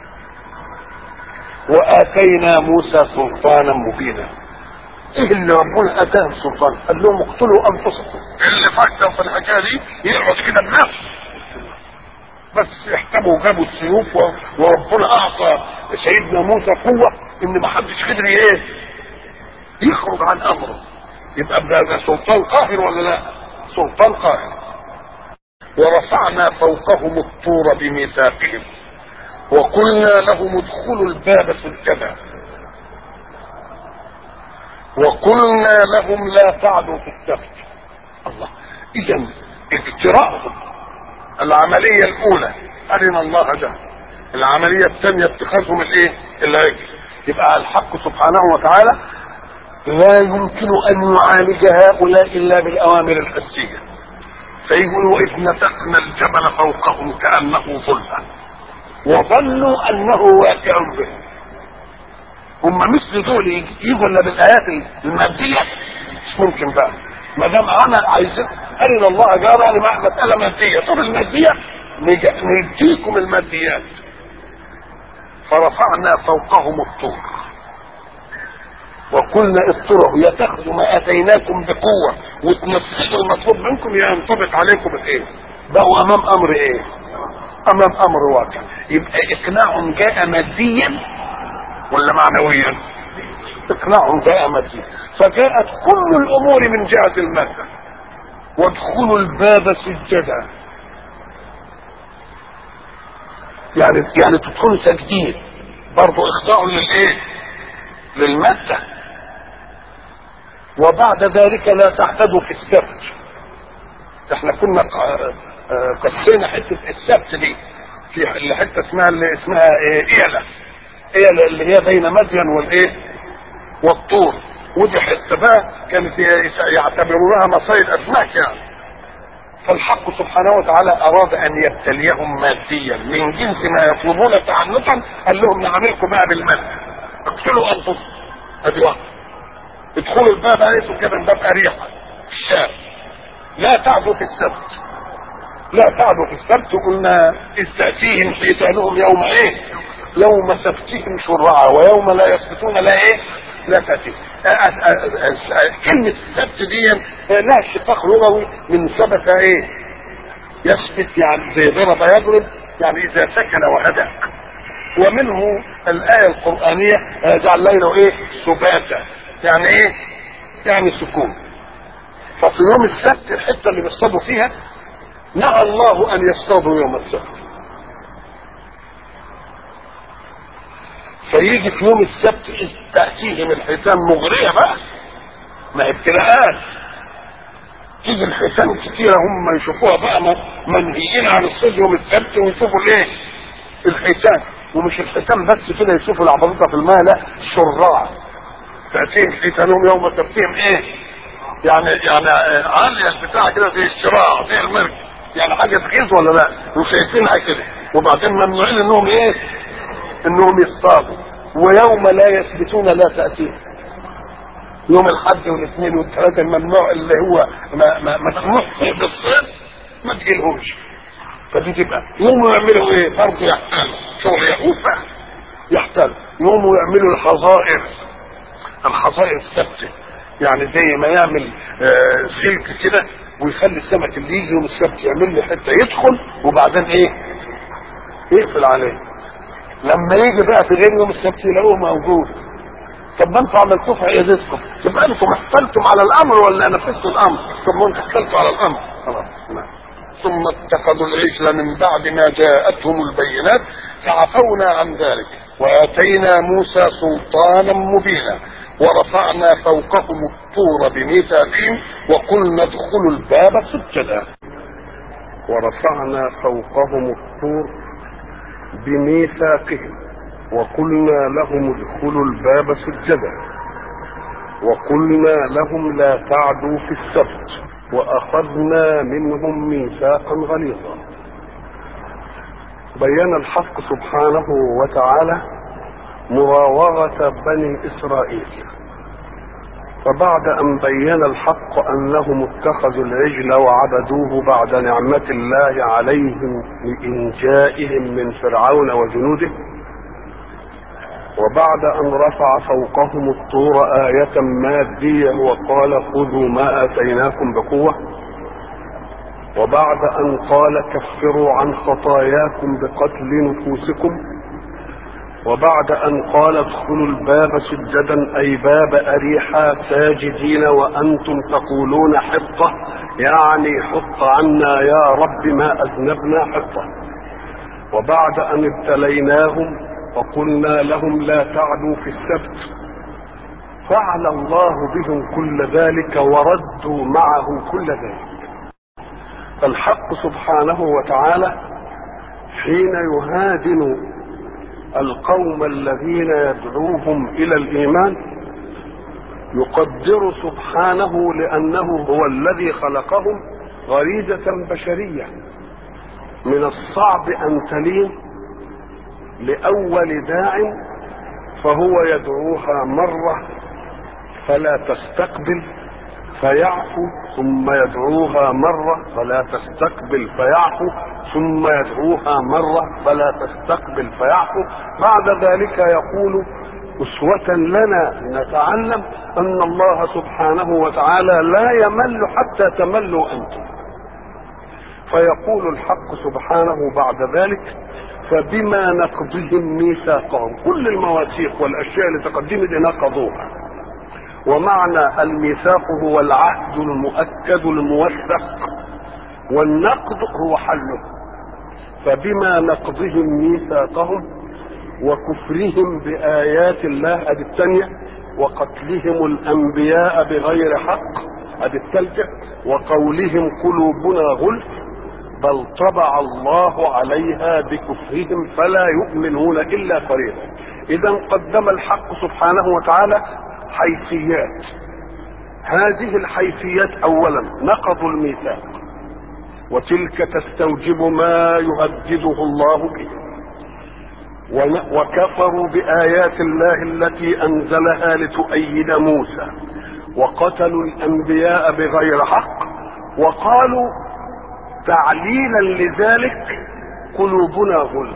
واتينا موسى سلطانا مبينا ايه اللي ربنا اتاه السلطان قال لهم اقتلوا انفسكم اللي فكر في الحكايه دي يقعد كده بنفسه بس احتموا جابوا السيوف وربنا اعطى سيدنا موسى قوه ان ما حدش قدر ايه يخرج عن امره يبقى ده سلطان قاهر ولا لا سلطان قاهر ورفعنا فوقهم الطور بميثاقهم وقلنا لهم ادخلوا الباب سجدا وقلنا لهم لا تعدوا في السبت الله اذا اجتراءهم العملية الاولى ارنا الله ده العملية الثانية اتخاذهم الايه العجل يبقى الحق سبحانه وتعالى لا يمكن ان يعالج هؤلاء الا بالاوامر الحسية فيقول واذ نتقنا الجبل فوقهم كانه ظله وظنوا انه واقع بهم هم مثل دول يجوا الا بالايات الماديه مش ممكن بقى ما دام عمل عايزين ارنا الله جار يعني مع مساله ماديه طب الماديه نديكم الماديات فرفعنا فوقهم الطور وقلنا اطرحوا يا تاخذوا ما اتيناكم بقوه وتنفذوا المطلوب منكم يا ينطبق عليكم الايه؟ بقوا امام امر ايه؟ امام امر واقع يبقى اقناع جاء ماديا ولا معنويا اقناع جاء ماديا فجاءت كل الامور من جهه الماده وادخلوا الباب سجدا يعني يعني تدخلوا ساجدين برضه اخضاع للايه للماده وبعد ذلك لا تعتدوا في السبت احنا كنا قصينا حته السبت دي في حته اسمها اللي اسمها ايله ايله اللي هي بين مدين والايه والطور ودي حته بقى كانت يعتبرونها مصايد اسماك يعني فالحق سبحانه وتعالى اراد ان يبتليهم ماديا من جنس ما يطلبون تعنتا قال لهم نعملكم بقى بالمال اقتلوا انفسكم ادي واحده ادخلوا الباب ليسوا كده باب اريحه الشام لا تعدوا في السبت لا تعدوا في السبت قلنا إذ تأتيهم حيتانهم يوم ايه يوم سبتهم شرعا ويوم لا يسبتون لا ايه لا تأتيهم كلمة السبت دي لها شقاق لغوي من سبت ايه يثبت يعني زي ضرب يضرب يعني اذا سكن وهدأ ومنه الآية القرآنية جعل ليله ايه سباتا يعني ايه يعني سكون ففي يوم السبت الحتة اللي بيصطادوا فيها نهى الله ان يصطادوا يوم السبت فيجي في يوم السبت إذ تأتيهم الحيتان مغرية بقى ما ابتلاءات تيجي الحيتان كتيرة هم يشوفوها بقى منهيين عن الصيد يوم السبت ويشوفوا الايه الحيتان ومش الحيتان بس كده يشوفوا العبطة في الماء لا شراع تأتيهم حيتانهم يوم سبتهم ايه يعني يعني عالية البتاع كده زي الشراع زي المركب يعني حاجه تغيظ ولا لا وشايفينها كده وبعدين ممنوعين انهم ايه انهم يصطادوا ويوم لا يثبتون لا تاتيهم يوم الاحد والاثنين والثلاثه الممنوع اللي هو ما ما مسموح فيه بالصيد ما تجيلهمش فدي تبقى يقوموا يعملوا ايه برضه يحتالوا شغل يهوفة يحتالوا يقوموا يعملوا الحظائر الحظائر الثابته يعني زي ما يعمل آه سلك كده ويخلي السمك اللي يجي يوم السبت يعمل له حته يدخل وبعدين ايه يقفل عليه لما يجي بقى في غير يوم السبت يلاقوه موجود طب ما انتوا عملتوه في عيادتكم يبقى انتم احتلتم على الامر ولا نفذتوا الامر طب ما انتوا احتلتوا على الامر خلاص نعم ثم اتخذوا العجل من بعد ما جاءتهم البينات فعفونا عن ذلك واتينا موسى سلطانا مبينا ورفعنا فوقهم الطور بميثاقهم وقلنا ادخلوا الباب سجدا ورفعنا فوقهم الطور بميثاقهم وقلنا لهم ادخلوا الباب سجدا وقلنا لهم لا تعدوا في السبت واخذنا منهم ميثاقا غليظا بين الحق سبحانه وتعالى مراوغه بني اسرائيل فبعد ان بين الحق انهم اتخذوا العجل وعبدوه بعد نعمه الله عليهم لانجائهم من فرعون وجنوده وبعد ان رفع فوقهم الطور آية مادية وقال خذوا ما آتيناكم بقوة وبعد ان قال كفروا عن خطاياكم بقتل نفوسكم وبعد ان قال ادخلوا الباب سجدا اي باب اريحا ساجدين وانتم تقولون حطة يعني حط عنا يا رب ما اذنبنا حطة وبعد ان ابتليناهم وقلنا لهم لا تعدوا في السبت فعل الله بهم كل ذلك وردوا معه كل ذلك فالحق سبحانه وتعالى حين يهادن القوم الذين يدعوهم الى الايمان يقدر سبحانه لانه هو الذي خلقهم غريزه بشريه من الصعب ان تلين لاول داع فهو يدعوها مره فلا تستقبل فيعفو ثم يدعوها مرة فلا تستقبل فيعفو ثم يدعوها مرة فلا تستقبل فيعفو بعد ذلك يقول أسوة لنا نتعلم أن الله سبحانه وتعالى لا يمل حتى تملوا أنتم فيقول الحق سبحانه بعد ذلك فبما نقضهم ميثاقهم كل المواثيق والاشياء اللي تقدمت نقضوها ومعنى الميثاق هو العهد المؤكد الموثق والنقض هو حله فبما نقضهم ميثاقهم وكفرهم بآيات الله ادي الثانية وقتلهم الأنبياء بغير حق ادي الثالثة وقولهم قلوبنا غلف بل طبع الله عليها بكفرهم فلا يؤمنون الا قليلا اذا قدم الحق سبحانه وتعالى حيثيات هذه الحيثيات اولا نقضوا الميثاق وتلك تستوجب ما يهدده الله به وكفروا بايات الله التي انزلها لتؤيد موسى وقتلوا الانبياء بغير حق وقالوا تعليلا لذلك قلوبنا غلف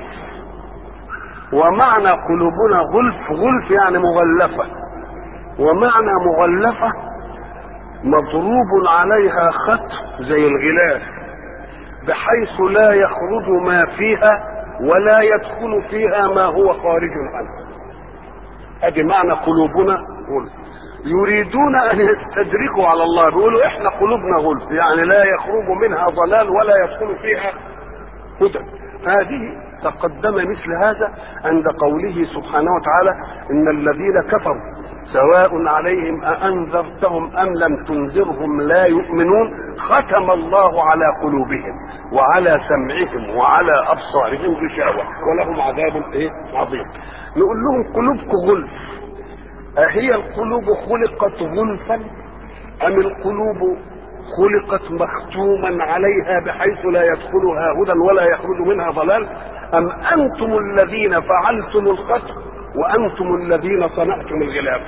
ومعنى قلوبنا غلف غلف يعني مغلفه ومعنى مغلفه مضروب عليها خط زي الغلاف بحيث لا يخرج ما فيها ولا يدخل فيها ما هو خارج عنه ادي معنى قلوبنا غلف يريدون ان يستدركوا على الله بيقولوا احنا قلوبنا غلف يعني لا يخرج منها ضلال ولا يدخل فيها هدى هذه تقدم مثل هذا عند قوله سبحانه وتعالى ان الذين كفروا سواء عليهم أأنذرتهم أم لم تنذرهم لا يؤمنون ختم الله على قلوبهم وعلى سمعهم وعلى أبصارهم غشاوة ولهم عذاب إيه عظيم نقول لهم قلوبكم غلف أهي القلوب خلقت غلفا أم القلوب خلقت مختوما عليها بحيث لا يدخلها هدى ولا يخرج منها ضلال ام انتم الذين فعلتم الختم وانتم الذين صنعتم الغلاف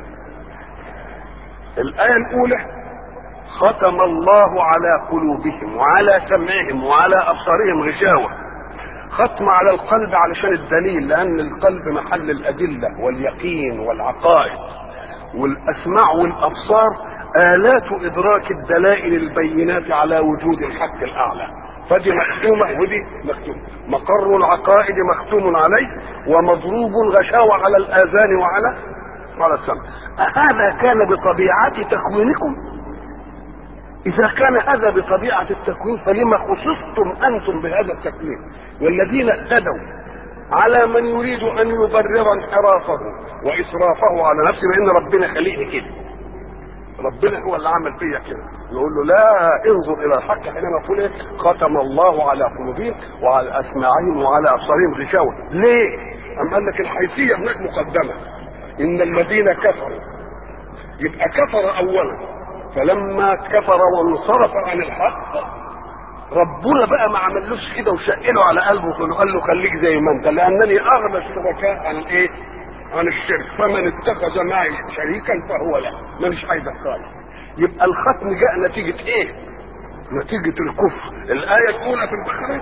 الايه الاولى ختم الله على قلوبهم وعلى سمعهم وعلى ابصارهم غشاوه ختم على القلب علشان الدليل لان القلب محل الادله واليقين والعقائد والاسماع والابصار الات ادراك الدلائل البينات على وجود الحق الاعلى فدي مختومه ودي مختومه مقر العقائد مختوم عليه ومضروب غشاوه على الاذان وعلى وعلى السمع أهذا كان بطبيعة تكوينكم إذا كان هذا بطبيعة التكوين فلما خصصتم أنتم بهذا التكوين والذين اهتدوا على من يريد أن يبرر انحرافه وإسرافه على نفسه بأن ربنا خليقه كده ربنا هو اللي عمل فيا كده يقول له لا انظر الى الحق حينما يقول ايه ختم الله على قلوبهم وعلى اسماعهم وعلى ابصارهم غشاوه ليه؟ أم قال لك الحيثيه هناك مقدمه ان الذين كفروا يبقى كفر اولا فلما كفر وانصرف عن الحق ربنا بقى ما عملوش كده وشقله على قلبه وقال له خليك زي ما انت لانني اغنى الشركاء عن الايه؟ عن الشرك فمن اتخذ معي شريكا فهو له مانيش عايزك خالص يبقى الختم جاء نتيجة ايه؟ نتيجة الكفر الآية الأولى في البقرة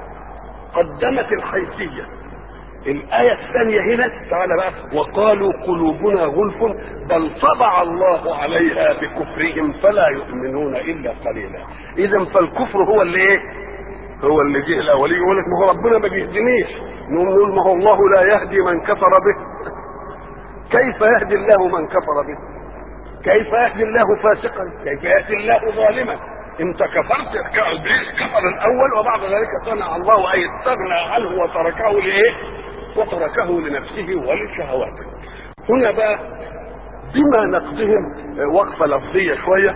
قدمت الحيثية الآية الثانية هنا تعالى بقى وقالوا قلوبنا غلف بل طبع الله عليها بكفرهم فلا يؤمنون إلا قليلا إذا فالكفر هو اللي إيه؟ هو اللي جه الأولي يقول لك ما هو ربنا ما بيهدنيش نقول ما هو الله لا يهدي من كفر به كيف يهدي الله من كفر به؟ كيف يهدي الله فاسقا؟ كيف يهدي الله ظالما؟ انت كفرت ابليس كفر الاول وبعد ذلك صنع الله اي استغنى عنه وتركه لايه؟ وتركه لنفسه ولشهواته. هنا بقى بما نقدهم وقفه لفظيه شويه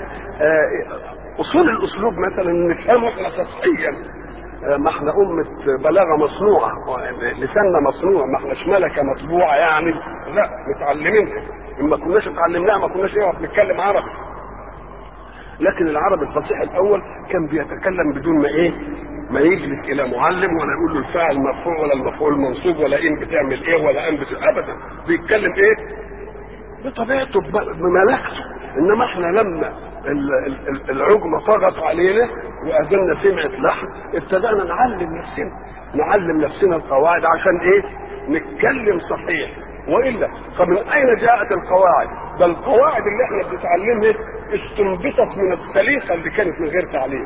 اصول الاسلوب مثلا نفهمه احنا سطحيا ما احنا أمة بلاغة مصنوعة لساننا مصنوع ما احناش ملكة مطبوعة يعني لا متعلمينها إن ما كناش اتعلمناها ما كناش نعرف نتكلم عربي لكن العربي الفصيح الأول كان بيتكلم بدون ما إيه ما يجلس إلى معلم ولا يقول له الفاعل مرفوع ولا المفعول منصوب ولا إن بتعمل إيه ولا أن بتعمل أبدا بيتكلم إيه بطبيعته بملكته إنما احنا لما العجمة طغت علينا وأذننا سمعت لحن ابتدأنا نعلم نفسنا نعلم نفسنا القواعد عشان إيه؟ نتكلم صحيح وإلا فمن أين جاءت القواعد؟ ده القواعد اللي احنا بنتعلمها استنبطت من السليقة اللي كانت من غير تعليم.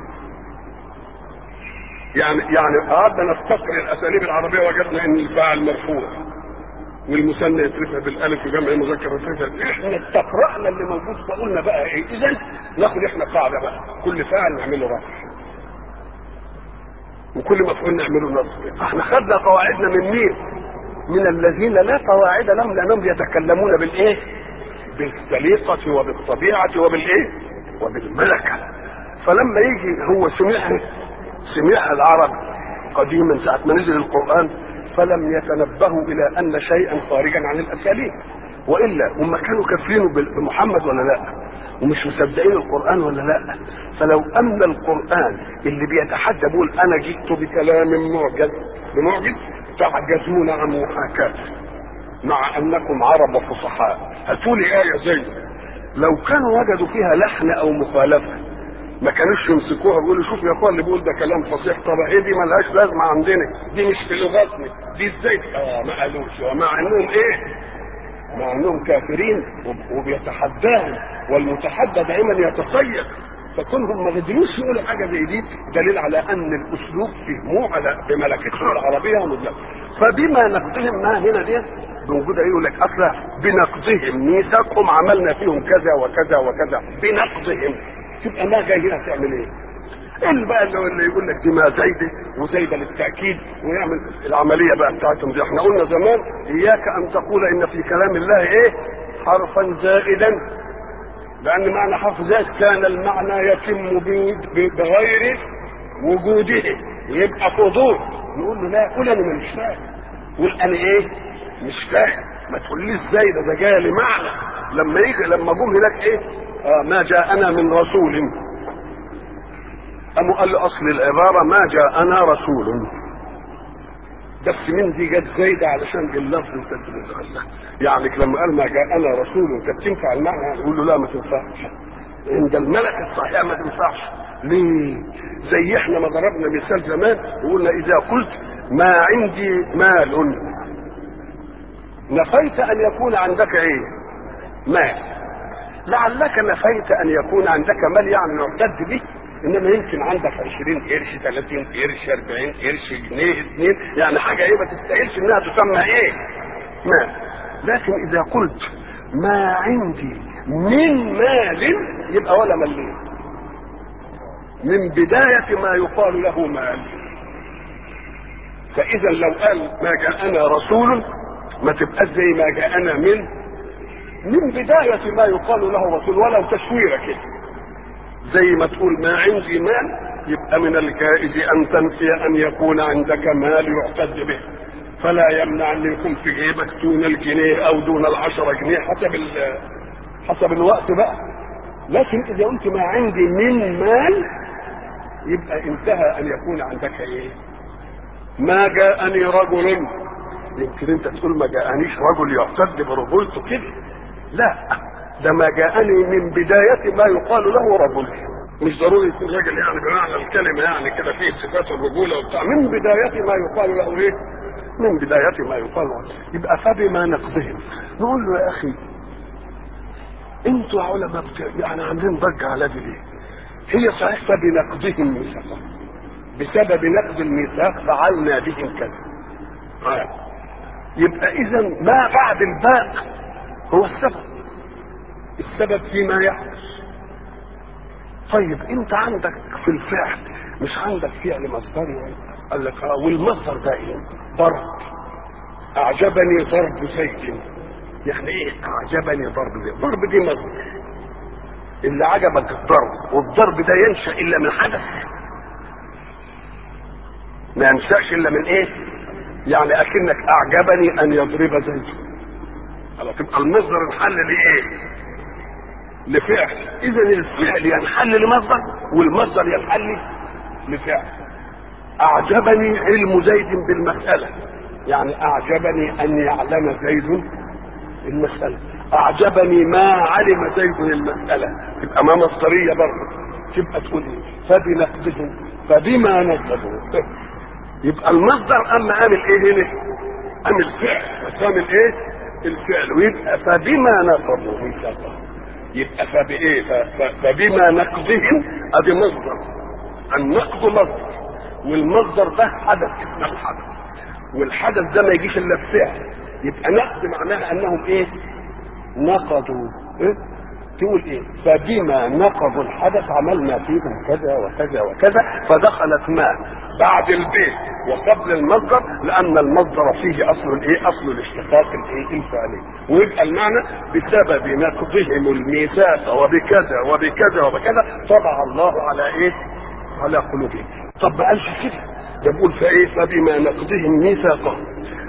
يعني يعني قعدنا نستقر الأساليب العربية وجدنا إن الفاعل مرفوع والمثنى يترفع بالالف وجمع المذكر يترفع احنا استقرانا اللي موجود فقلنا بقى ايه اذا ناخد احنا قاعده بقى كل فاعل نعمله رفع وكل مفعول نعمله نصب احنا خدنا قواعدنا من مين من الذين لا قواعد لهم لانهم يتكلمون بالايه بالسليقه وبالطبيعه وبالايه وبالملكه فلما يجي هو سمعها سمعها العرب قديما ساعه ما نزل القران فلم يتنبهوا الى ان شيئا خارجا عن الاساليب والا هم كانوا كافرين بمحمد ولا لا ومش مصدقين القران ولا لا فلو ان القران اللي بيتحدى بيقول انا جئت بكلام معجز بمعجز تعجزون عن محاكاته مع انكم عرب فصحاء هاتوا لي ايه زي لو كانوا وجدوا فيها لحن او مخالفه ما كانوش يمسكوها ويقولوا شوف يا اخوان اللي بيقول ده كلام فصيح طب ايه دي ملهاش لازمه عندنا دي مش في لغتنا دي ازاي اه ما قالوش ومع انهم ايه مع انهم كافرين وبيتحداهم والمتحدى دائما يتصيد فكونهم ما قدروش يقولوا حاجه زي دي دليل على ان الاسلوب فهموه على بملكتهم العربيه ومدلل فبما نقدهم ما هنا دي موجوده يقول لك اصلا بنقضهم ميثاقهم عملنا فيهم كذا وكذا وكذا بنقضهم تبقى ما جاي هنا تعمل ايه؟ اللي بقى اللي يقول لك دي ما زايده وزايده للتاكيد ويعمل العمليه بقى بتاعتهم دي احنا قلنا زمان اياك ان تقول ان في كلام الله ايه؟ حرفا زائدا لان معنى حرف زائد كان المعنى يتم بغير وجوده يبقى فضول نقول له لا قول انا مش فاهم قول انا ايه؟ مش فاهم ما تقوليش ازاي ده ده جاي لمعنى لما يجي لما جم هناك ايه؟ آه ما جاءنا من رسول قاموا قال له اصل العباره ما جاءنا رسول بس من دي جت زايده علشان اللفظ انت يعني لما قال ما جاءنا رسول كانت تنفع المعنى يقول له لا ما تنفعش عند الملك الصحيح ما تنفعش ليه؟ زي احنا ما ضربنا مثال زمان وقلنا اذا قلت ما عندي مال نفيت ان يكون عندك ايه؟ مال لعلك نفيت ان يكون عندك مال يعني يعتد به انما يمكن عندك 20 قرش 30 قرش 40 قرش جنيه اثنين يعني حاجه ايه ما تستاهلش انها تسمى ايه؟ مال لكن اذا قلت ما عندي من مال يبقى ولا مليم من بداية ما يقال له مال فإذا لو قال ما جاءنا رسول ما تبقاش زي ما جاءنا من من بداية ما يقال له رسول ولو تشويرة كده زي ما تقول ما عندي مال يبقى من الجائز أن تنفي أن يكون عندك مال يعتد به فلا يمنع أن يكون في جيبك دون الجنيه أو دون العشرة جنيه حسب حسب الوقت بقى لكن إذا قلت ما عندي من مال يبقى انتهى أن يكون عندك إيه؟ ما جاءني رجل يمكن انت تقول ما جاءنيش رجل يعتد برجولته كده لا ده ما جاءني من بداية ما يقال له رجل مش ضروري يكون راجل يعني بمعنى الكلمة يعني كده فيه صفات الرجولة وبتاع من بداية ما يقال له ايه؟ من بداية ما يقال له يبقى فبما نقضهم نقول له يا أخي انتوا علماء بت... يعني عاملين ضجة على دي ليه؟ هي صحيح فبنقضهم ميثاقا بسبب نقض الميثاق فعلنا بهم كذا آه. يبقى اذا ما بعد الباء هو السبب السبب فيما يحدث طيب انت عندك في الفعل مش عندك فعل مصدري قال لك اه والمصدر ده ايه ضرب اعجبني ضرب زيد يعني ايه اعجبني ضرب زيد ضرب دي مصدر اللي عجبك الضرب والضرب ده ينشا الا من حدث ما ينشاش الا من ايه يعني اكنك اعجبني ان يضرب زيد على تبقى المصدر انحل لايه لفعل اذا الفعل ينحل لمصدر والمصدر ينحل لفعل اعجبني علم زيد بالمساله يعني اعجبني ان يعلم زيد المساله اعجبني ما علم زيد المساله تبقى ما مصدريه برضه تبقى تقول ايه فبنقدهم فبما نقدهم يبقى المصدر اما عامل ايه هنا عامل الفعل بس عامل ايه الفعل ويبقى فبما نقضوا ميثاقهم يبقى فبايه فبما نقضهم ادي مصدر النقض مصدر والمصدر ده حدث اسمه الحدث والحدث ده ما يجيش الا بفعل يبقى نقض معناها انهم ايه نقضوا إيه؟ تقول ايه فبما نقضوا الحدث عملنا فيهم كذا وكذا وكذا فدخلت ما بعد البيت وقبل المصدر لان المصدر فيه اصل الايه اصل الاشتقاق الايه الفعلي ويبقى المعنى بسبب نقضهم الميثاق وبكذا وبكذا وبكذا طبع الله على ايه على قلوبهم طب ما قالش كده ده بيقول فايه فبما نقضهم ميثاقهم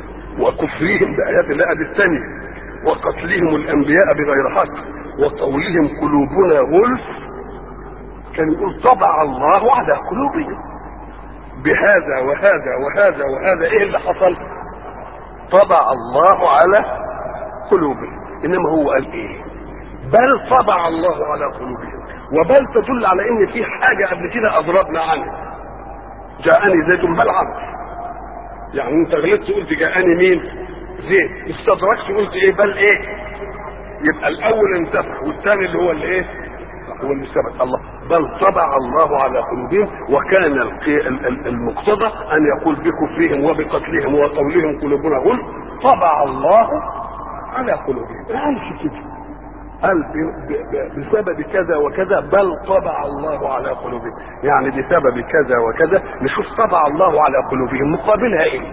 وكفرهم بايات الله الثانيه وقتلهم الانبياء بغير حق وقولهم قلوبنا غلف كان يقول طبع الله على قلوبهم بهذا وهذا وهذا وهذا ايه اللي حصل طبع الله على قلوبهم انما هو قال ايه بل طبع الله على قلوبهم وبل تدل على ان في حاجه قبل كده اضربنا عنها جاءني زيد بل عمرو يعني انت غلطت قلت جاءني مين زيد استدركت قلت ايه بل ايه يبقى الاول انتفع والثاني اللي هو الايه هو اللي ثبت الله بل طبع الله على قلوبهم وكان المقتضى ان يقول بكفرهم وبقتلهم وقولهم قلوبنا غل طبع الله على قلوبهم ما قالش كده قال بسبب كذا وكذا بل طبع الله على قلوبهم يعني بسبب كذا وكذا نشوف طبع الله على قلوبهم مقابلها ايه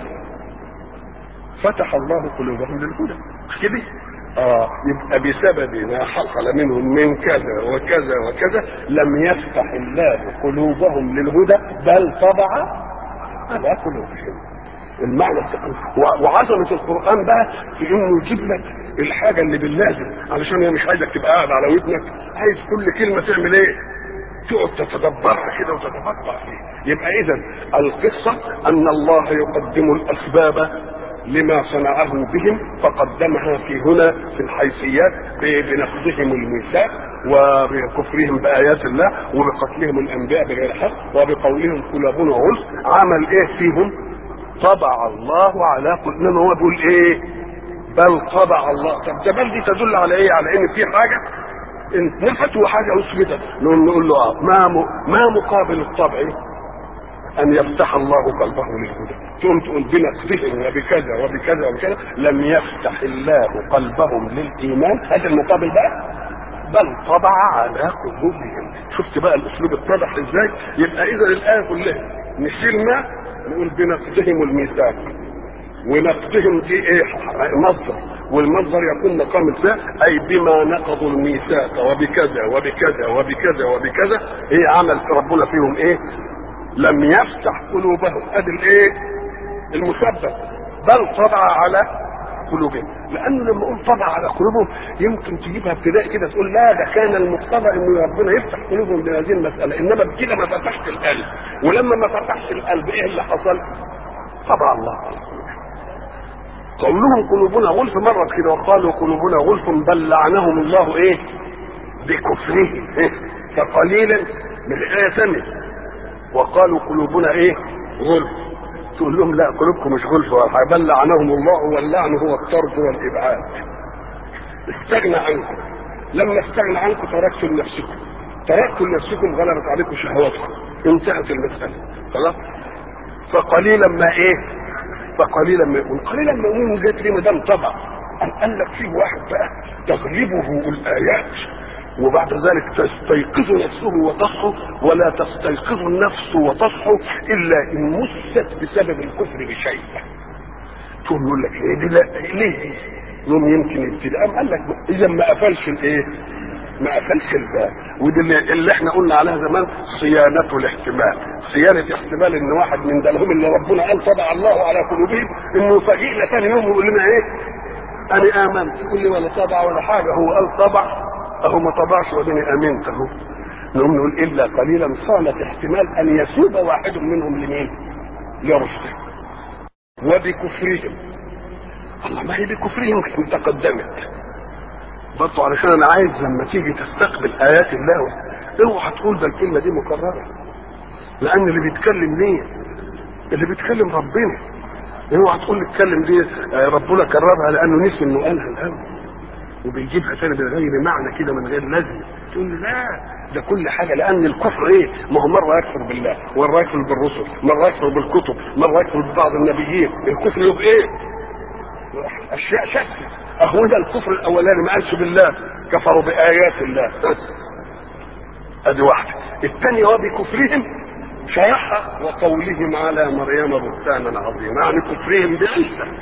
فتح الله قلوبهم للهدى مش كده اه يبقى بسبب ما حصل منهم من كذا وكذا وكذا لم يفتح الله قلوبهم للهدى بل طبع على قلوبهم المعنى وعظمة القرآن بقى في انه يجيب لك الحاجة اللي باللازم علشان هي مش عايزك تبقى قاعد على ودنك عايز كل كلمة تعمل ايه تقعد تتدبرها كده وتتفكر فيه يبقى اذا القصه ان الله يقدم الاسباب لما صنعه بهم فقدمها في هنا في الحيثيات بنقضهم الميثاق وبكفرهم بآيات الله وبقتلهم الأنبياء بغير حق وبقولهم قلوبنا غلف عمل إيه فيهم؟ طبع الله على قلوبهم هو بيقول إيه؟ بل طبع الله طب ده بل دي تدل على إيه؟ على إن في حاجة انتفت وحاجة أثبتت نقول نقول له آه ما م... ما مقابل الطبع أن يفتح الله قلبه للهدى تقوم تقول بنقدهم وبكذا وبكذا وبكذا لم يفتح الله قلبهم للإيمان هذا المقابل بقى بل طبع على قلوبهم شفت بقى الاسلوب اتضح ازاي يبقى اذا الايه كلها نشيل ما نقول بنقضهم الميثاق ونقضهم دي ايه مصدر والمصدر يكون مقام الفعل اي بما نقضوا الميثاق وبكذا وبكذا وبكذا وبكذا ايه عمل ربنا فيهم ايه لم يفتح قلوبهم ادي الايه المسبب بل طبع على قلوبهم لانه لما اقول طبع على قلوبهم يمكن تجيبها ابتداء كده تقول لا ده كان المقتضى ان ربنا يفتح قلوبهم بهذه المساله انما بكده ما فتحش القلب ولما ما فتحش القلب ايه اللي حصل؟ طبع الله على قلوبهم قولهم قلوبنا غلف مرت كده وقالوا قلوبنا غلف بل لعنهم الله ايه؟ بكفرهم إيه؟ فقليلا من الايه ثانيه وقالوا قلوبنا ايه؟ غلف تقول لهم لا قلوبكم مش غلف ولا حاجه بل لعنهم الله واللعن هو الطرد والابعاد استغنى عنكم لما استغنى عنكم تركتم لنفسكم تركتم لنفسكم غلبت عليكم شهواتكم انتهت المساله خلاص فقليلا ما ايه فقليلا ما يقول قليلا ما يقول جت ليه ما دام طبع قال لك فيه واحد بقى تغلبه الايات وبعد ذلك تستيقظ نفسه وتصحو ولا تستيقظ النفس وتصحو الا ان مست بسبب الكفر بشيء تقوم يقول لك ايه دي لا ليه يوم يمكن يبتدي قام قال لك اذا ما قفلش الايه ما قفلش الباب ودي اللي, اللي احنا قلنا عليها زمان صيانة الاحتمال صيانة احتمال ان واحد من دلهم اللي ربنا قال طبع الله على قلوبهم انه يفاجئنا ثاني يوم ويقول لنا ايه انا امنت يقول لي ولا طبع ولا حاجه هو قال طبع اهو ما طبعش وبني امنت اهو نقوم نقول الا قليلا صانت احتمال ان يسوب واحد منهم لمين؟ لرشده وبكفرهم الله ما هي بكفرهم تقدمت برضه علشان انا عايز لما تيجي تستقبل ايات الله اوعى تقول ده الكلمه دي مكرره لان اللي بيتكلم مين؟ اللي بيتكلم ربنا اوعى تقول اتكلم دي ربنا كررها لانه نسي انه قالها الاول وبيجيبها تاني بغير معنى كده من غير لازمه تقول لي لا ده كل حاجه لان الكفر ايه؟ ما هو مره يكفر بالله مره يكفر بالرسل مره يكفر بالكتب مره يكفر ببعض النبيين الكفر يبقى ايه؟ اشياء شتى اهو ده الكفر الاولاني ما قالش بالله كفروا بايات الله ادي واحده الثانيه وبكفرهم شرحها وقولهم على مريم بهتانا عظيما يعني كفرهم بعيسى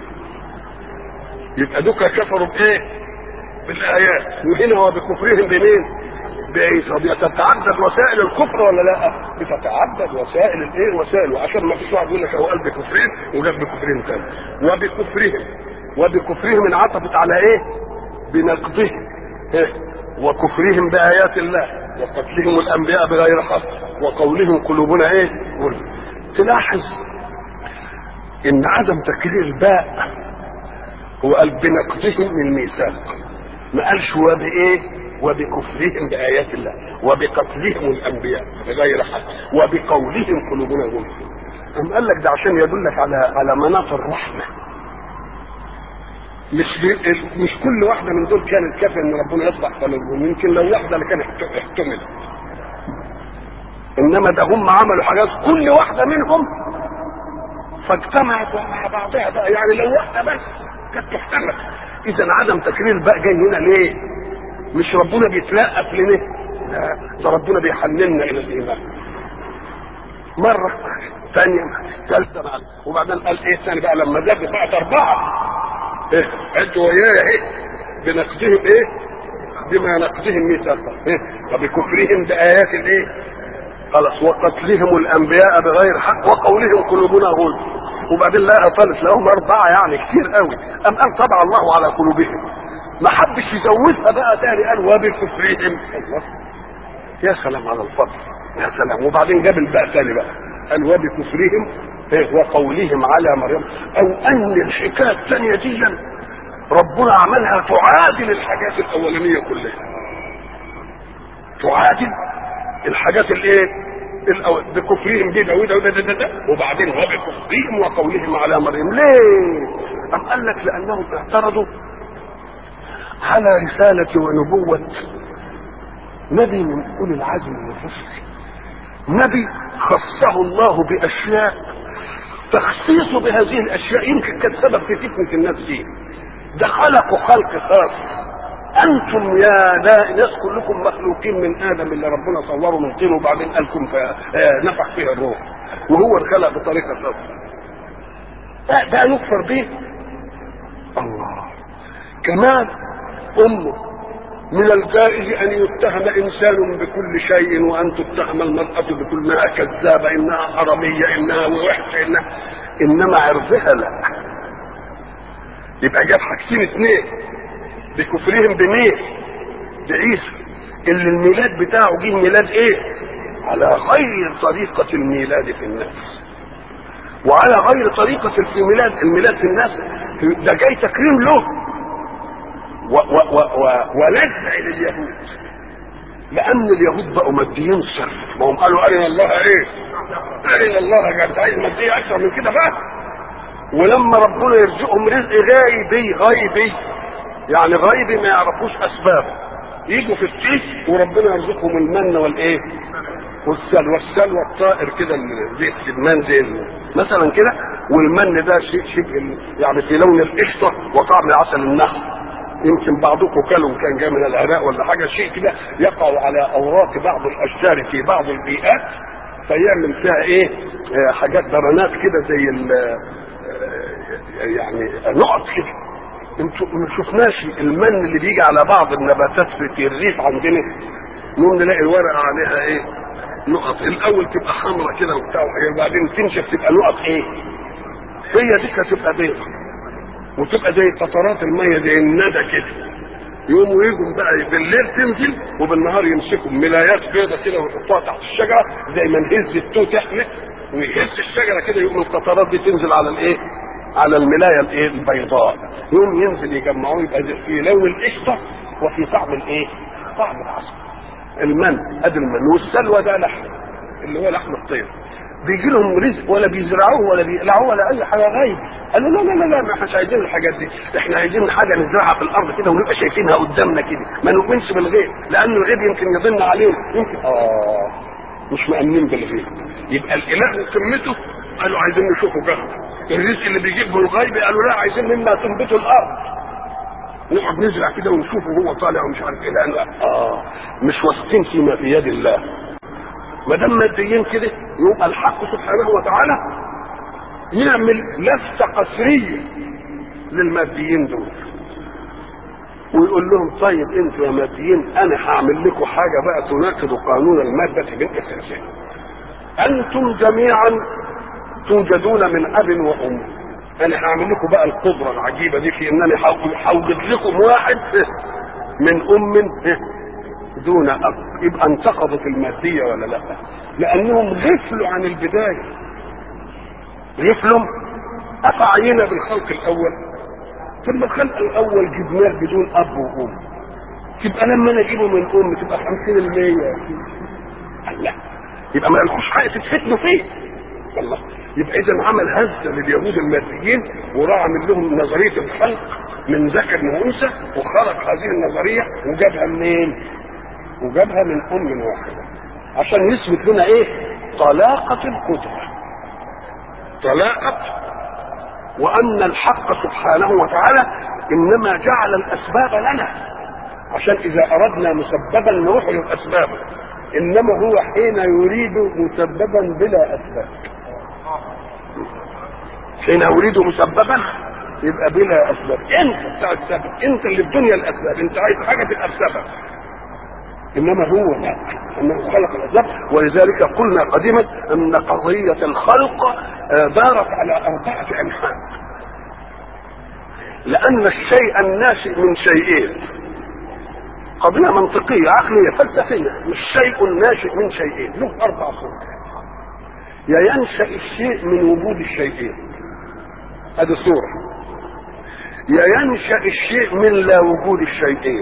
يبقى دوكا كفروا بايه؟ بالايات وهنا هو بكفرهم بمين؟ بعيسى بتتعدد وسائل الكفر ولا لا؟ بتتعدد وسائل الايه؟ وسائل وعشان ما فيش واحد يقول لك هو قال بكفرهم وجاب بكفرهم تاني وبكفرهم وبكفرهم انعطفت على ايه؟ بنقضهم إيه؟ وكفرهم بايات الله وقتلهم الانبياء بغير حق وقولهم قلوبنا ايه؟ قل. تلاحظ ان عدم تكرير الباء هو قال بنقضهم الميثاق ما قالش وبايه؟ وبكفرهم بايات الله وبقتلهم الانبياء بغير حق وبقولهم قلوبنا غلف أم قال لك ده عشان يدلك على على مناط الرحمه مش مش كل واحده من دول كانت كافيه ان ربنا يصلح قلوبهم يمكن لو واحده اللي كان احتمل انما ده هم عملوا حاجات كل واحده منهم فاجتمعت مع بعضها بقى يعني لو واحده بس كانت تحتمل اذا عدم تكرير الباء جاي هنا ليه؟ مش ربنا بيتلقف لنا لا ده ربنا بيحننا الى الايمان مرة ثانية ثالثة بعد وبعدين قال ايه ثاني بقى لما زاد بقت أربعة ايه عدوا ويايا ايه بنقضهم ايه بما نقضهم ميثاقا ايه وبكفرهم بآيات الايه خلاص وقتلهم الأنبياء بغير حق وقولهم قلوبنا غلف وبعدين لقاها طالت لهم أربعة يعني كتير قوي أم قال طبع الله على قلوبهم ما حبش يزودها بقى تاني قال وبكفرهم الله يا سلام على الفضل يا سلام وبعدين جاب الباء تاني بقى قال وبكفرهم إيه وقولهم على مريم او ان الحكايه الثانيه دي ربنا عملها تعادل الحاجات الاولانيه كلها تعادل الحاجات الايه الأو- بكفرهم دي ده وده وده ده, ده, ده وبعدين وبكفرهم وقولهم على مريم ليه؟ أم قال لك لأنهم اعترضوا على رسالة ونبوة نبي من أولي العزم من الرسل نبي خصه الله بأشياء تخصيصه بهذه الأشياء يمكن كان سبب في فتنة الناس دي ده خلقوا خلق خاص انتم يا نا- ناس كلكم مخلوقين من ادم اللي ربنا صوره من طين وبعدين قالكم نفخ فيه الروح وهو الخلق بطريقه خاصه ده, ده يكفر به الله كمان امه من الجائز ان يتهم انسان بكل شيء وان تتهم المراه بكل انها كذابه انها حراميه انها وحشه انها انما عرضها لا يبقى جاب حاجتين اثنين بكفرهم بمين بعيسى اللي الميلاد بتاعه جه ميلاد ايه على غير طريقة الميلاد في الناس وعلى غير طريقة في الميلاد الميلاد في الناس ده جاي تكريم له و و و و ونزع لليهود لأن اليهود بقوا ماديين صرف ما هم قالوا أرنا الله إيه؟ أرنا الله أنت عايز مادية أكثر من كده بقى ولما ربنا يرزقهم رزق غايبي غايبي يعني غايبي ما يعرفوش اسبابه يجوا في التيه وربنا يرزقهم المن والايه والسلوى السلوى الطائر كده اللي زي السمان زي ال- مثلا كده والمن ده شيء شبه ال- يعني في لون القشطه وطعم عسل النحل يمكن بعضكم كلوا كان جاي من العراق ولا حاجه شيء كده يقع على اوراق بعض الاشجار في بعض البيئات فيعمل فيها ايه آه، حاجات برنات كده زي ال- آه، يعني نقط كده انتوا ما شفناش المن اللي بيجي على بعض النباتات في الريف عندنا نقوم نلاقي الورقه عليها ايه نقط الاول تبقى حمراء كده وبتاع وبعدين تنشف تبقى نقط ايه هي دي هتبقى بيضة وتبقى زي قطرات الميه زي الندى كده يقوموا يجوا بقى بالليل تنزل وبالنهار يمسكوا ملايات بيضة كده ويحطوها تحت الشجره زي ما نهز التوت احنا ويهز الشجره كده يقوم القطرات دي تنزل على الايه؟ على الملايه الايه؟ البيضاء يقوم ينزل يجمعوه يبقى زي في لون القشطه وفي طعم الايه؟ طعم العسل المن ادي المن والسلوى ده لحم اللي هو لحم الطير بيجي لهم رزق ولا بيزرعوه ولا بيقلعوه ولا اي حاجه غايب قالوا لا لا لا لا ما احناش عايزين الحاجات دي احنا عايزين حاجه نزرعها في الارض كده ونبقى شايفينها قدامنا كده ما نؤمنش بالغيب لان الغيب يمكن يضن عليهم يمكن اه مش مأمنين بالغيب يبقى الاله وقمته قالوا عايزين نشوفه جهر الرزق اللي بيجيبه الغيب قالوا لا عايزين مما تنبته الارض نقعد نزرع كده ونشوفه وهو طالع ومش عارف ايه لان اه مش واثقين فيما في يد الله ما دام ماديين كده يبقى الحق سبحانه وتعالى يعمل لفته قسريه للماديين دول ويقول لهم طيب انتوا يا ماديين انا هعمل لكم حاجه بقى تناقض قانون الماده بالاساسيه انتم جميعا توجدون من اب وام انا هعمل لكم بقى القدره العجيبه دي في انني هوجد لكم واحد من ام دون اب يبقى انتقضت الماديه ولا لا لانهم غفلوا عن البدايه غفلوا افعينا بالخلق الاول ثم الخلق الاول جبناه بدون اب وام تبقى لما نجيبه من ام تبقى 50% لا يبقى ما لكوش حق تتفتنوا فيه والله يبقى اذا عمل هزه لليهود الماديين وراح عامل لهم نظريه الخلق من ذكر وانثى وخلق هذه النظريه وجابها منين؟ وجابها من ام واحده عشان يثبت لنا ايه؟ طلاقه القدره طلاقه وان الحق سبحانه وتعالى انما جعل الاسباب لنا عشان اذا اردنا مسببا نروح للاسباب انما هو حين يريد مسببا بلا اسباب حين يريد مسببا يبقى بلا اسباب انت بتاع السبب انت اللي في دنيا الاسباب انت عايز حاجه تبقى بسبب انما هو لا انه خلق الاسباب ولذلك قلنا قديما ان قضيه الخلق دارت على اربعه انحاء لان الشيء الناشئ من شيئين قضية منطقية عقلية فلسفية مش شيء ناشئ من شيئين له أربع صور يا ينشأ الشيء من وجود الشيئين هذه صورة يا ينشأ الشيء من لا وجود الشيئين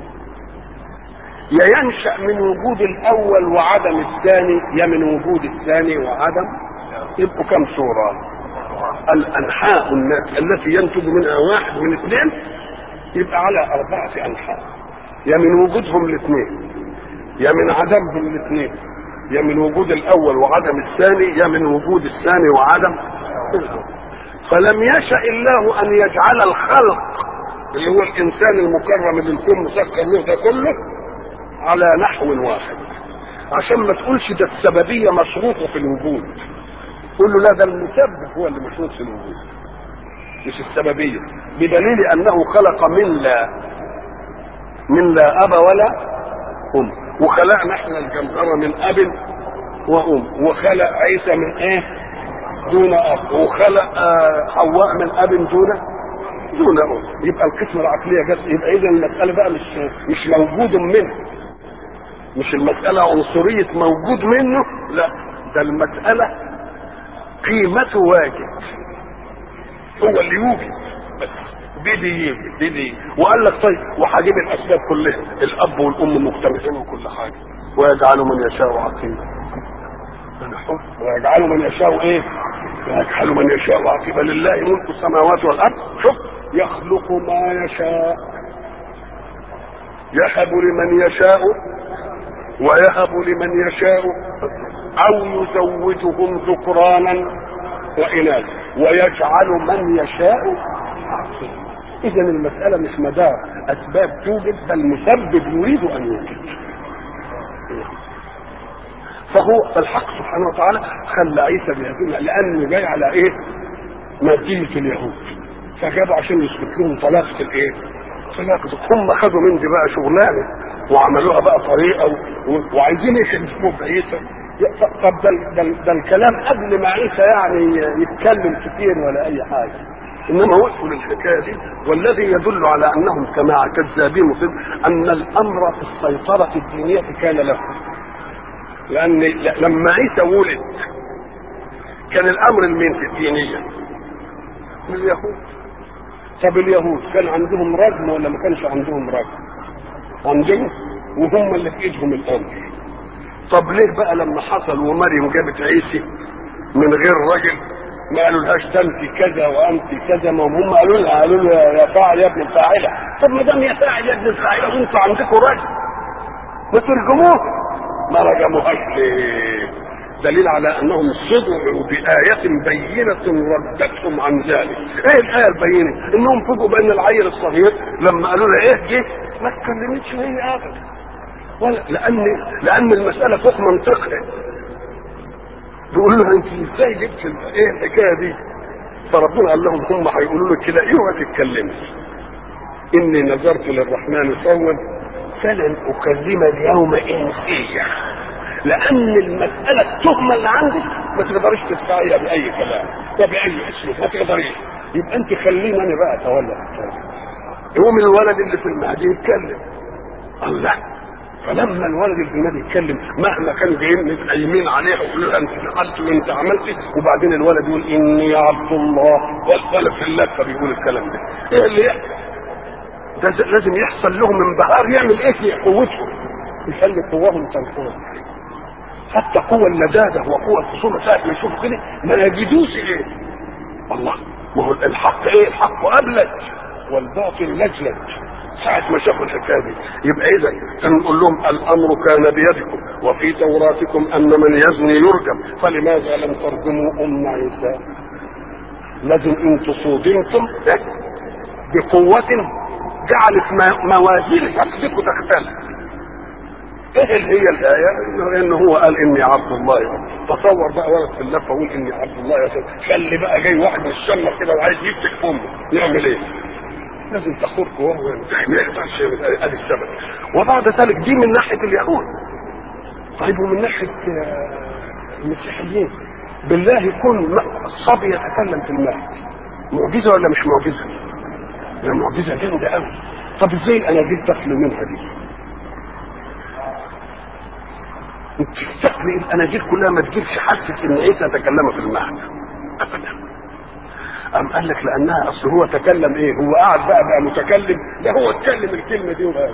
يا ينشأ من وجود الأول وعدم الثاني يا من وجود الثاني وعدم يبقوا كم صورة الأنحاء التي ينتج منها واحد من اثنين يبقى على أربعة أنحاء يا من وجودهم الاثنين يا من عدمهم الاثنين يا من وجود الأول وعدم الثاني يا من وجود الثاني وعدم الأول فلم يشأ الله أن يجعل الخلق اللي هو الإنسان المكرم اللي الكون مسكر له ده كله على نحو واحد عشان ما تقولش ده السببية مشروطة في الوجود قول له لا ده المسبب هو اللي مشروط في الوجود مش السببية بدليل أنه خلق من لا من لا أب ولا أم وخلقنا احنا الجمهرة من أب وأم وخلق عيسى من إيه؟ دون أب وخلق آه حواء من أب دون دون أم يبقى القسمة العقلية جت يبقى إذا المسألة بقى مش مش موجود منه مش المسألة عنصرية موجود منه لا ده المسألة قيمته واجد هو اللي يوجد بس بدي يجي بدي وقال لك طيب وهجيب الاسباب كلها الاب والام مجتمعين وكل حاجه ويجعل من يشاء عقيما انا حر ويجعل من يشاء ايه؟ ويجعل من يشاء عقيما لله ملك السماوات والارض شوف يخلق ما يشاء يهب لمن يشاء ويهب لمن يشاء او يزوجهم ذكرانا واناثا ويجعل من يشاء عقيما اذا المساله مش مدار اسباب توجد بل مسبب يريد ان يوجد فهو فالحق سبحانه وتعالى خلى عيسى بهذه لانه جاي على ايه؟ ماديه اليهود فجابوا عشان يثبت لهم طلاقه الايه؟ طلاقه هم خدوا من دي بقى شغلانه وعملوها بقى طريقه و... وعايزين يخدموا بعيسى طب ده, ده, ده الكلام قبل ما عيسى يعني يتكلم كتير ولا اي حاجه انما وقفوا للحكايه دي والذي يدل على انهم كما كذابين وصدق ان الامر في السيطره الدينيه كان له لان لما عيسى ولد كان الامر لمين في الدينيه؟ لليهود طب اليهود كان عندهم رجم ولا ما كانش عندهم رجم؟ عندهم وهم اللي في ايدهم الامر طب ليه بقى لما حصل ومريم جابت عيسى من غير رجل ما قالوا لهاش ده انت كذا وانت كذا ما هم قالوا لها قالوا له يا فاعل يا ابن الفاعله طب ما دام يا فاعل يا ابن الفاعله وانتوا عندكم رجل ما ترجموه ما رجموهاش ليه؟ دليل على انهم صدعوا بآية بينة ردتهم عن ذلك. ايه الآية البينة؟ انهم فوجئوا بان العيل الصغير لما قالوا له ايه جه ما اتكلمتش هي ابدا. ولا لان لان المسألة فوق منطقها. بيقولوا لها انت ازاي جبت ايه الحكاية دي؟ فربنا قال لهم هم هيقولوا لك كده ايه وهتتكلمي. اني نذرت للرحمن صوما فلن اكلم اليوم انسيا. لان المساله التهمه اللي عندك ما تقدريش تدفعيها باي كلام وباي اسلوب ما تقدريش يبقى انت خليني انا بقى اتولى يقوم الولد اللي في المهدي يتكلم الله فلما الولد اللي في المهدي يتكلم مهما كانوا جايين قايمين عليه ويقولوا له انت فعلت وانت عملت وبعدين الولد يقول اني عبد الله والولد في اللفه بيقول الكلام ده ايه اللي يحصل؟ ده لازم يحصل لهم انبهار يعمل ايه في قوتهم يخلي قواهم تنفذ حتى قوة اللذاذة وقوة الخصومة ساعة ما يشوفوا كده ما يجدوش ايه الله ما هو الحق ايه الحق أبلج والباطل لجلج ساعة ما شافوا الحكاية دي يبقى إذا كان نقول لهم الأمر كان بيدكم وفي توراتكم أن من يزني يرجم فلماذا لم ترجموا أم عيسى؟ لازم إن تصودمتم بقوة جعلت موازين حسبكم تختلف ايه اللي هي الايه؟ انه إن هو قال اني عبد الله تصور بقى ولد في اللفه يقول اني عبد الله يا سيدي خلي بقى جاي واحد من الشمه كده وعايز يمسك امه يعمل ايه؟ لازم تخرق وهو ما يقدرش ادي السبب وبعد ذلك دي من ناحيه اليهود طيب ومن ناحيه المسيحيين بالله يكون الصبي يتكلم في المهد معجزه ولا مش معجزه؟ لا معجزه جامده قوي طب ازاي الاناجيل تخلو منها دي؟ تستقبل الاناجيل كلها ما تجيبش حاسه ان عيسى تكلم في المهد ابدا أم قال لك لأنها أصل هو تكلم إيه؟ هو قاعد بقى بقى متكلم، لا هو اتكلم الكلمة دي وبقى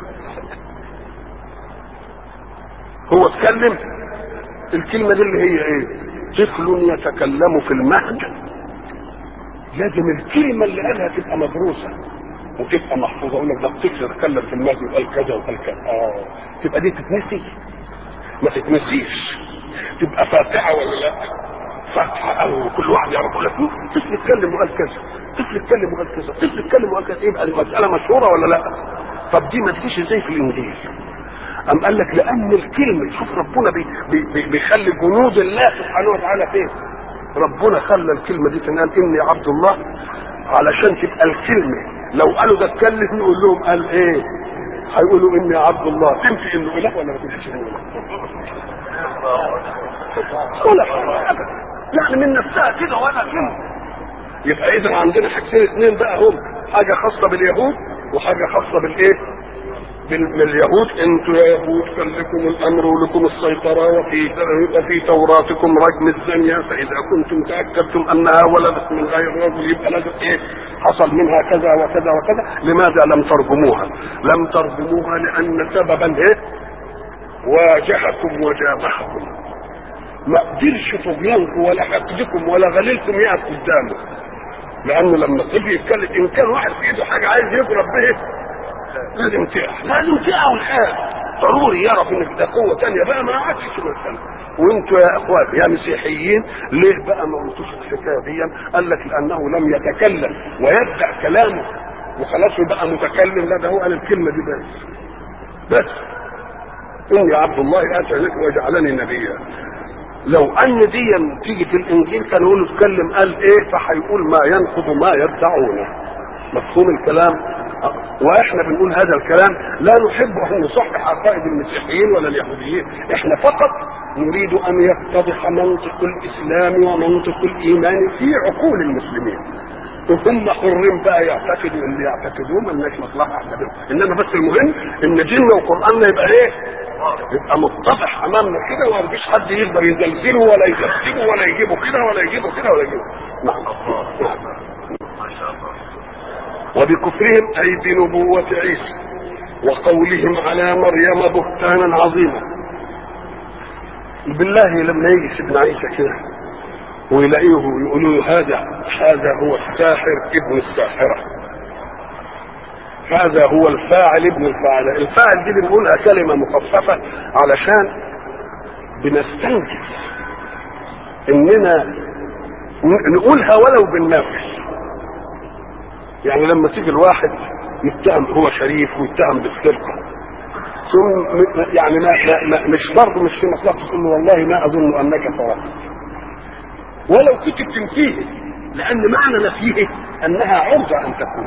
هو اتكلم الكلمة دي اللي هي إيه؟ طفل يتكلم في المهد لازم الكلمة اللي قالها تبقى مدروسة وتبقى محفوظة أقول لك ده الطفل يتكلم في المهد وقال كذا وقال كذا آه تبقى دي تتنسي ما تتنسيش تبقى فاتحة ولا لا؟ فاتحه قوي وكل واحد يعرف يقول لك طفل اتكلم وقال كذا طفل اتكلم وقال كذا طفل اتكلم وقال كذا يبقى المساله مشهوره ولا لا؟ طب دي ما تجيش ازاي في الانجيل؟ أم قال لك لأن الكلمة شوف ربنا بي بي بي بيخلي جنود الله سبحانه وتعالى فين؟ ربنا خلى الكلمة دي تنقال إني عبد الله علشان تبقى الكلمة لو قالوا ده اتكلم نقول لهم قال إيه؟ هيقولوا إني عبد الله تمشي إنه إله ولا ما تمشيش إنه إله؟ ولا أبدا يعني من نفسها كده ولا كلمة يبقى اذا عندنا حاجتين اثنين بقى هم حاجة خاصة باليهود وحاجة خاصة بالايه باليهود انتوا يا يهود فلكم الامر ولكم السيطرة وفي وفي توراتكم رجم الزانية فاذا كنتم تأكدتم انها ولدت من غير رجل يبقى لازم ايه حصل منها كذا وكذا وكذا لماذا لم ترجموها لم ترجموها لان سببا ايه واجهكم وجابهكم ما قدرش طغيانكم ولا حقدكم ولا غليلكم يقف قدامه لانه لما تيجي يتكلم ان كان واحد في ايده حاجه عايز يضرب به لازم تقع لازم تقع والحال ضروري يعرف ان ده قوه ثانيه بقى ما عادش مثلا وانتوا يا اخوان يا مسيحيين ليه بقى ما قلتوش الحكايه دي؟ قال لك لانه لم يتكلم ويبدا كلامه وخلاص يبقى متكلم لا ده هو قال الكلمه دي بس بس اني عبد الله اتى لك وجعلني نبيا لو ان دي تيجي في الانجيل كان يقول اتكلم قال ايه فهيقول ما ينقض ما يدعونه مفهوم الكلام واحنا بنقول هذا الكلام لا نحب ان نصحح عقائد المسيحيين ولا اليهوديين احنا فقط نريد ان يتضح منطق الاسلام ومنطق الايمان في عقول المسلمين وهم حرين بقى يعتقدوا اللي يعتقدوه ملناش مصلحه احنا بهم انما بس المهم ان ديننا وقراننا يبقى ايه؟ يبقى متضح امامنا كده وما فيش حد يقدر يزلزله ولا يكذبه ولا يجيبه كده ولا يجيبه كده ولا يجيبه نعم ما شاء الله وبكفرهم اي بنبوة عيسى وقولهم على مريم بهتانا عظيما بالله لما يجي سيدنا عيسى كده ويلاقيه يقولوا له هذا هذا هو الساحر ابن الساحرة هذا هو الفاعل ابن الفاعل الفاعل دي بنقولها كلمة مخففة علشان بنستنكف اننا نقولها ولو بالنفس يعني لما تيجي الواحد يتهم هو شريف ويتهم بالسرقه ثم يعني ما, ما, ما مش برضه مش في مصلحته تقول له والله ما اظن انك سرقت ولو كنت بتنفيه لان معنى نفيه انها عرضه ان تكون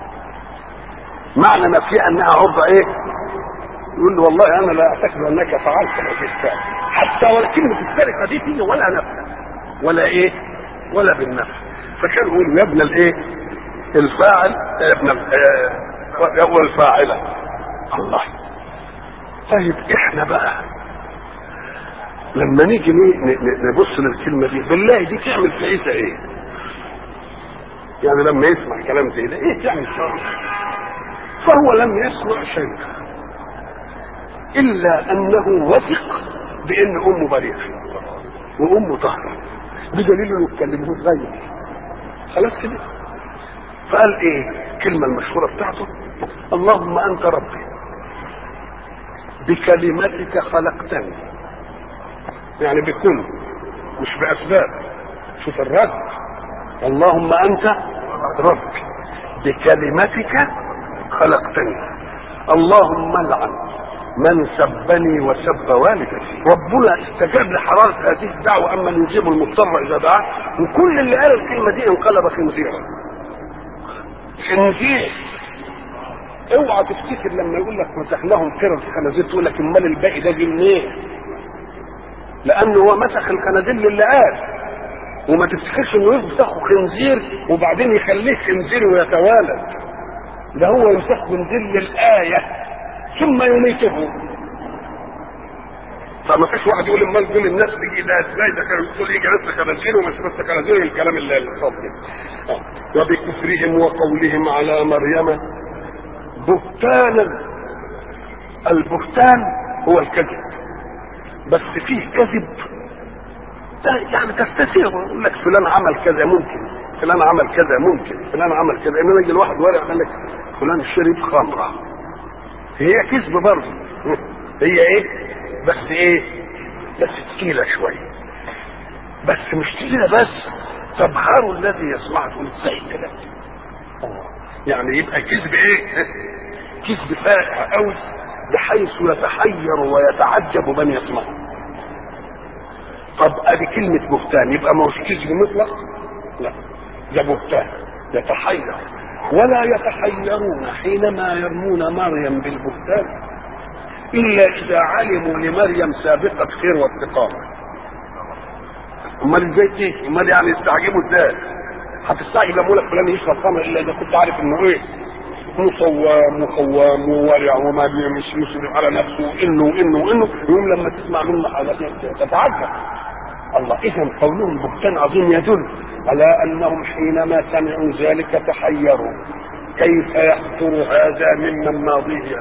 معنى نفيه انها عرضه ايه يقول له والله انا لا اعتقد انك فعلت هذه الفعل حتى ولا كلمه السرقه دي تيجي ولا نفع ولا ايه ولا بالنفع فكان يقول يا ابن الايه الفاعل ابن هو الفاعلة الله طيب احنا بقى لما نيجي نبص للكلمة دي بالله دي تعمل في عيسى ايه يعني لما يسمع كلام زي ده ايه تعمل في عيسى فهو لم يسمع شيء الا انه وثق بان امه بريئة وامه طاهرة بدليل انه اتكلمه غير خلاص كده فقال ايه الكلمة المشهورة بتاعته اللهم انت ربي بكلمتك خلقتني يعني بكل مش باسباب شوف الرد اللهم انت ربي بكلمتك خلقتني اللهم لعن من سبني وسب والدتي ربنا استجاب لحرارة هذه الدعوة أما يجيب المضطر إذا دعاه وكل اللي قال الكلمة دي انقلب خنزيرا خنزير اوعى تفتكر لما يقول لك مسخناهم قرد خنازير تقول لك امال الباقي ده جه منين؟ لانه هو مسخ الخنازير للي قال وما تفتكرش انه يمسخه خنزير وبعدين يخليه خنزير ويتوالد ده هو يمسخ خنزير للآية ثم يميته فما فيش واحد يقول امال دول الناس دي ده ازاي ده كانوا يقول يجي ناس خنازير ومش بس خنازير الكلام اللي الفاضي آه. وبكفرهم وقولهم على مريم بهتانا البهتان هو الكذب بس فيه كذب ده يعني تستثير يقول لك فلان عمل كذا ممكن فلان عمل كذا ممكن فلان عمل كذا انما يجي الواحد ورق يقول لك فلان شرب خمره هي كذب برضه هي ايه بس ايه بس تقيله شويه بس مش تقيله بس تبهر الذي يسمع تقول ازاي كده يعني يبقى كذب ايه كذب فائع قوي بحيث يتحير ويتعجب من يسمعه طب ادي كلمة بهتان يبقى ما هوش كذب مطلق لا ده بهتان يتحير ولا يتحيرون حينما يرمون مريم بالبهتان الا اذا علموا لمريم سابقة خير واستقامة امال ازاي تيجي امال يعني يستعجبوا ازاي هتستعجب لما لك فلان يشرب خمر الا اذا كنت عارف انه ايه مصوم وقوام وورع وما مش يصرف على نفسه وانه وانه وانه يوم لما تسمع منه حاجات تتعجب الله اذا قولهم بهتان عظيم يدل على انهم حينما سمعوا ذلك تحيروا كيف يحضر هذا ممن ماضيه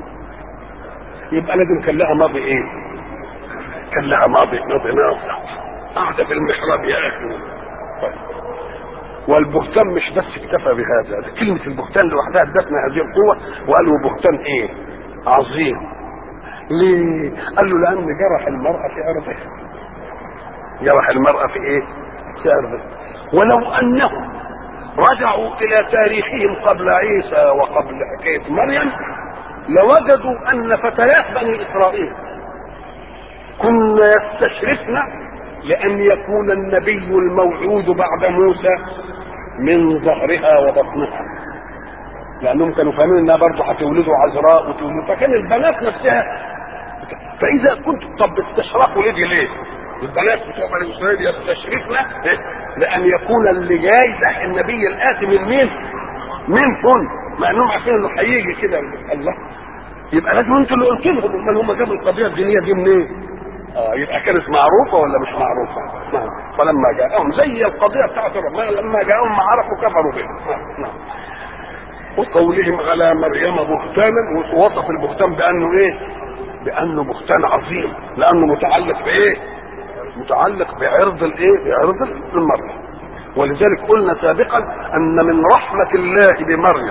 يبقى لازم كان لها ماضي ايه؟ كان لها ماضي ماضي ناصع قاعده في المحراب يا اخي طيب. والبهتان مش بس اكتفى بهذا ده كلمة البهتان لوحدها ادتنا هذه القوة وقالوا بهتان ايه عظيم ليه قال له لان جرح المرأة في ارضها جرح المرأة في ايه في ارضها ولو انهم رجعوا الى تاريخهم قبل عيسى وقبل حكاية مريم لوجدوا ان فتيات بني اسرائيل كن يستشرفن لان يكون النبي الموعود بعد موسى من ظهرها وبطنها لانهم كانوا فاهمين انها برضه هتولدوا عذراء وتولدوا فكان البنات نفسها فاذا كنت طب بتشرفوا ليه ليه؟ البنات بتوع بني اسرائيل يستشرفن لان يكون اللي جاي ده النبي الاتي من مين؟ منكم مع انهم عارفين انه هيجي كده الله يبقى لازم انتوا اللي قلت لهم امال هم جابوا القضيه الدينيه دي منين؟ اه يبقى كانت معروفه ولا مش معروفه؟ نعم فلما جاءهم زي القضيه بتاعت الرحمن لما جاءهم ما عرفوا كفروا به نعم نعم وقولهم على مريم بهتانا ووصف البهتان بانه ايه؟ بانه بهتان عظيم لانه متعلق بايه؟ متعلق بعرض الايه؟ بعرض المرأة ولذلك قلنا سابقا ان من رحمة الله بمريم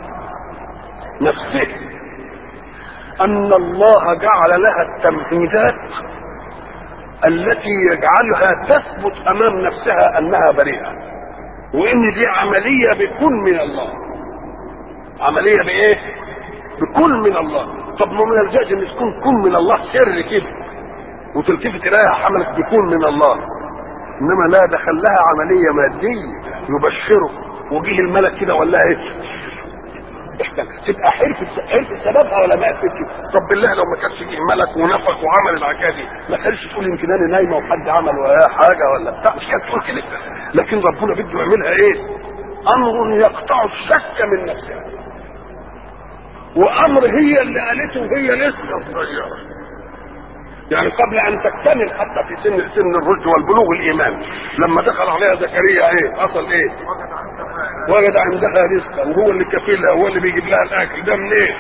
نفسه ان الله جعل لها التمهيدات التي يجعلها تثبت امام نفسها انها بريئه وان دي عمليه بكل من الله عمليه بايه بكل من الله طب ما من الجائز ان تكون كن من الله سر كده وتلتفت اليها حملت بكون من الله انما لا دخل لها عمليه ماديه يبشره وجه الملك كده ولا ايه تبقى حرفة حرفة سببها ولا ما قفتش طب بالله لو ما كانش جه ملك ونفخ وعمل العكايه دي ما كانش تقول يمكن انا نايمه وحد عمل وياها حاجه ولا بتاع مش كانت تقول كده لكن ربنا بده يعملها ايه؟ امر يقطع الشك من نفسها وامر هي اللي قالته وهي لسه صغيره يعني قبل ان تكتمل حتى في سن سن الرشد والبلوغ الايمان لما دخل عليها زكريا ايه حصل ايه وجد عندها رزقا وهو اللي كفيلها هو اللي بيجيب لها الاكل ده منين إيه؟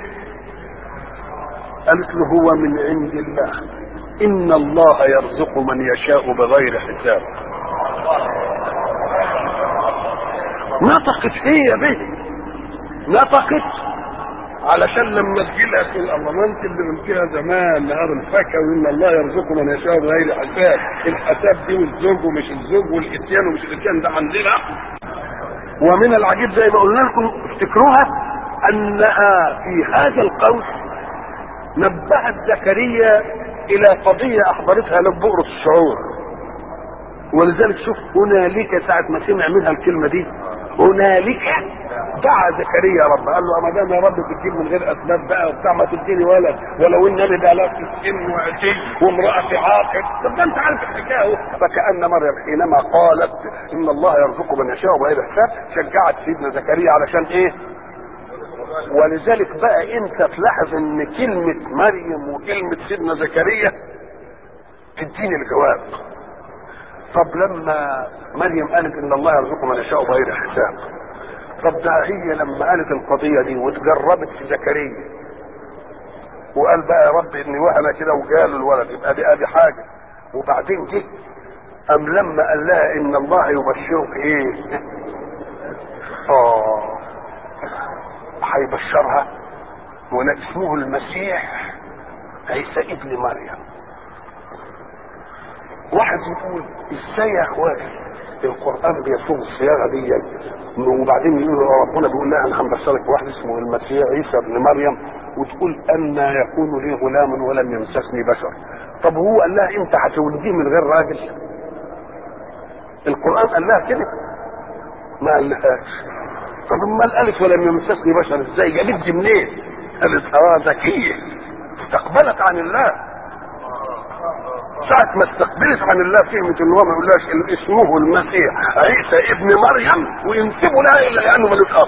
قالت له هو من عند الله ان الله يرزق من يشاء بغير حساب نطقت هي به نطقت علشان لما تجي لها تقول الله ما انت اللي قلتيها زمان نهار الفكا وان الله يرزق من يشاء بغير حساب الحساب دي والزوج ومش الزوج والاتيان ومش الاتيان ده عندنا ومن العجيب زي ما قلنا لكم افتكروها انها في هذا القول نبهت زكريا الى قضيه احضرتها له بؤرة الشعور ولذلك شوف هنالك ساعة ما سمع منها الكلمة دي هنالك دعا زكريا رب قال له ما دام يا رب بتجيب من غير اسباب بقى وبتاع ما تديني ولد ولو ان انا بلغت السن وعتي وامراتي عاقل طب ده انت عارف الحكايه اهو فكان مريم حينما قالت ان الله يرزق من يشاء بغير حساب شجعت سيدنا زكريا علشان ايه؟ ولذلك بقى انت تلاحظ ان كلمة مريم وكلمة سيدنا زكريا تديني الجواب طب لما مريم قالت ان الله يرزق من يشاء بغير حساب طب ده هي لما قالت القضية دي وتجربت في زكريا وقال بقى يا رب اني وهنا كده وجاله الولد يبقى دي ادي حاجة وبعدين جه ام لما قال لها ان الله يبشرك ايه اه هيبشرها ولا اسمه المسيح عيسى ابن مريم واحد يقول ازاي يا اخواتي القران بيصوغ الصياغه دي وبعدين يقول ربنا بيقول لها انا هنبشرك بواحد اسمه المسيح عيسى ابن مريم وتقول ان يكون لي غلام ولم يمسسني بشر طب هو قال لها انت هتولديه من غير راجل القران قال لها كده ما قالهاش طب امال قالت ولم يمسسني بشر ازاي جابت دي منين قالت اه ذكيه استقبلت عن الله ساعة ما استقبلت عن الله فهمت ان هو ما يقولهاش إن اسمه المسيح عيسى ابن مريم وينسبوا لها الا لانه ملوش اب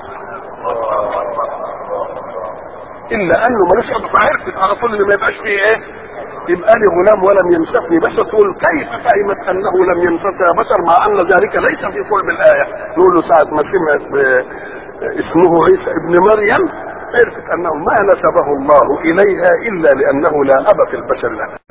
الا انه ملوش اب فعرفت على طول ان ما يبقاش فيه ايه يبقى لي غلام ولم يمسسني بشر تقول كيف فهمت انه لم يمسسها بشر مع ان ذلك ليس في صلب الايه نقول له ساعة ما سمعت ب- اسمه عيسى ابن مريم عرفت انه ما نسبه الله اليها الا لانه لا اب في البشر له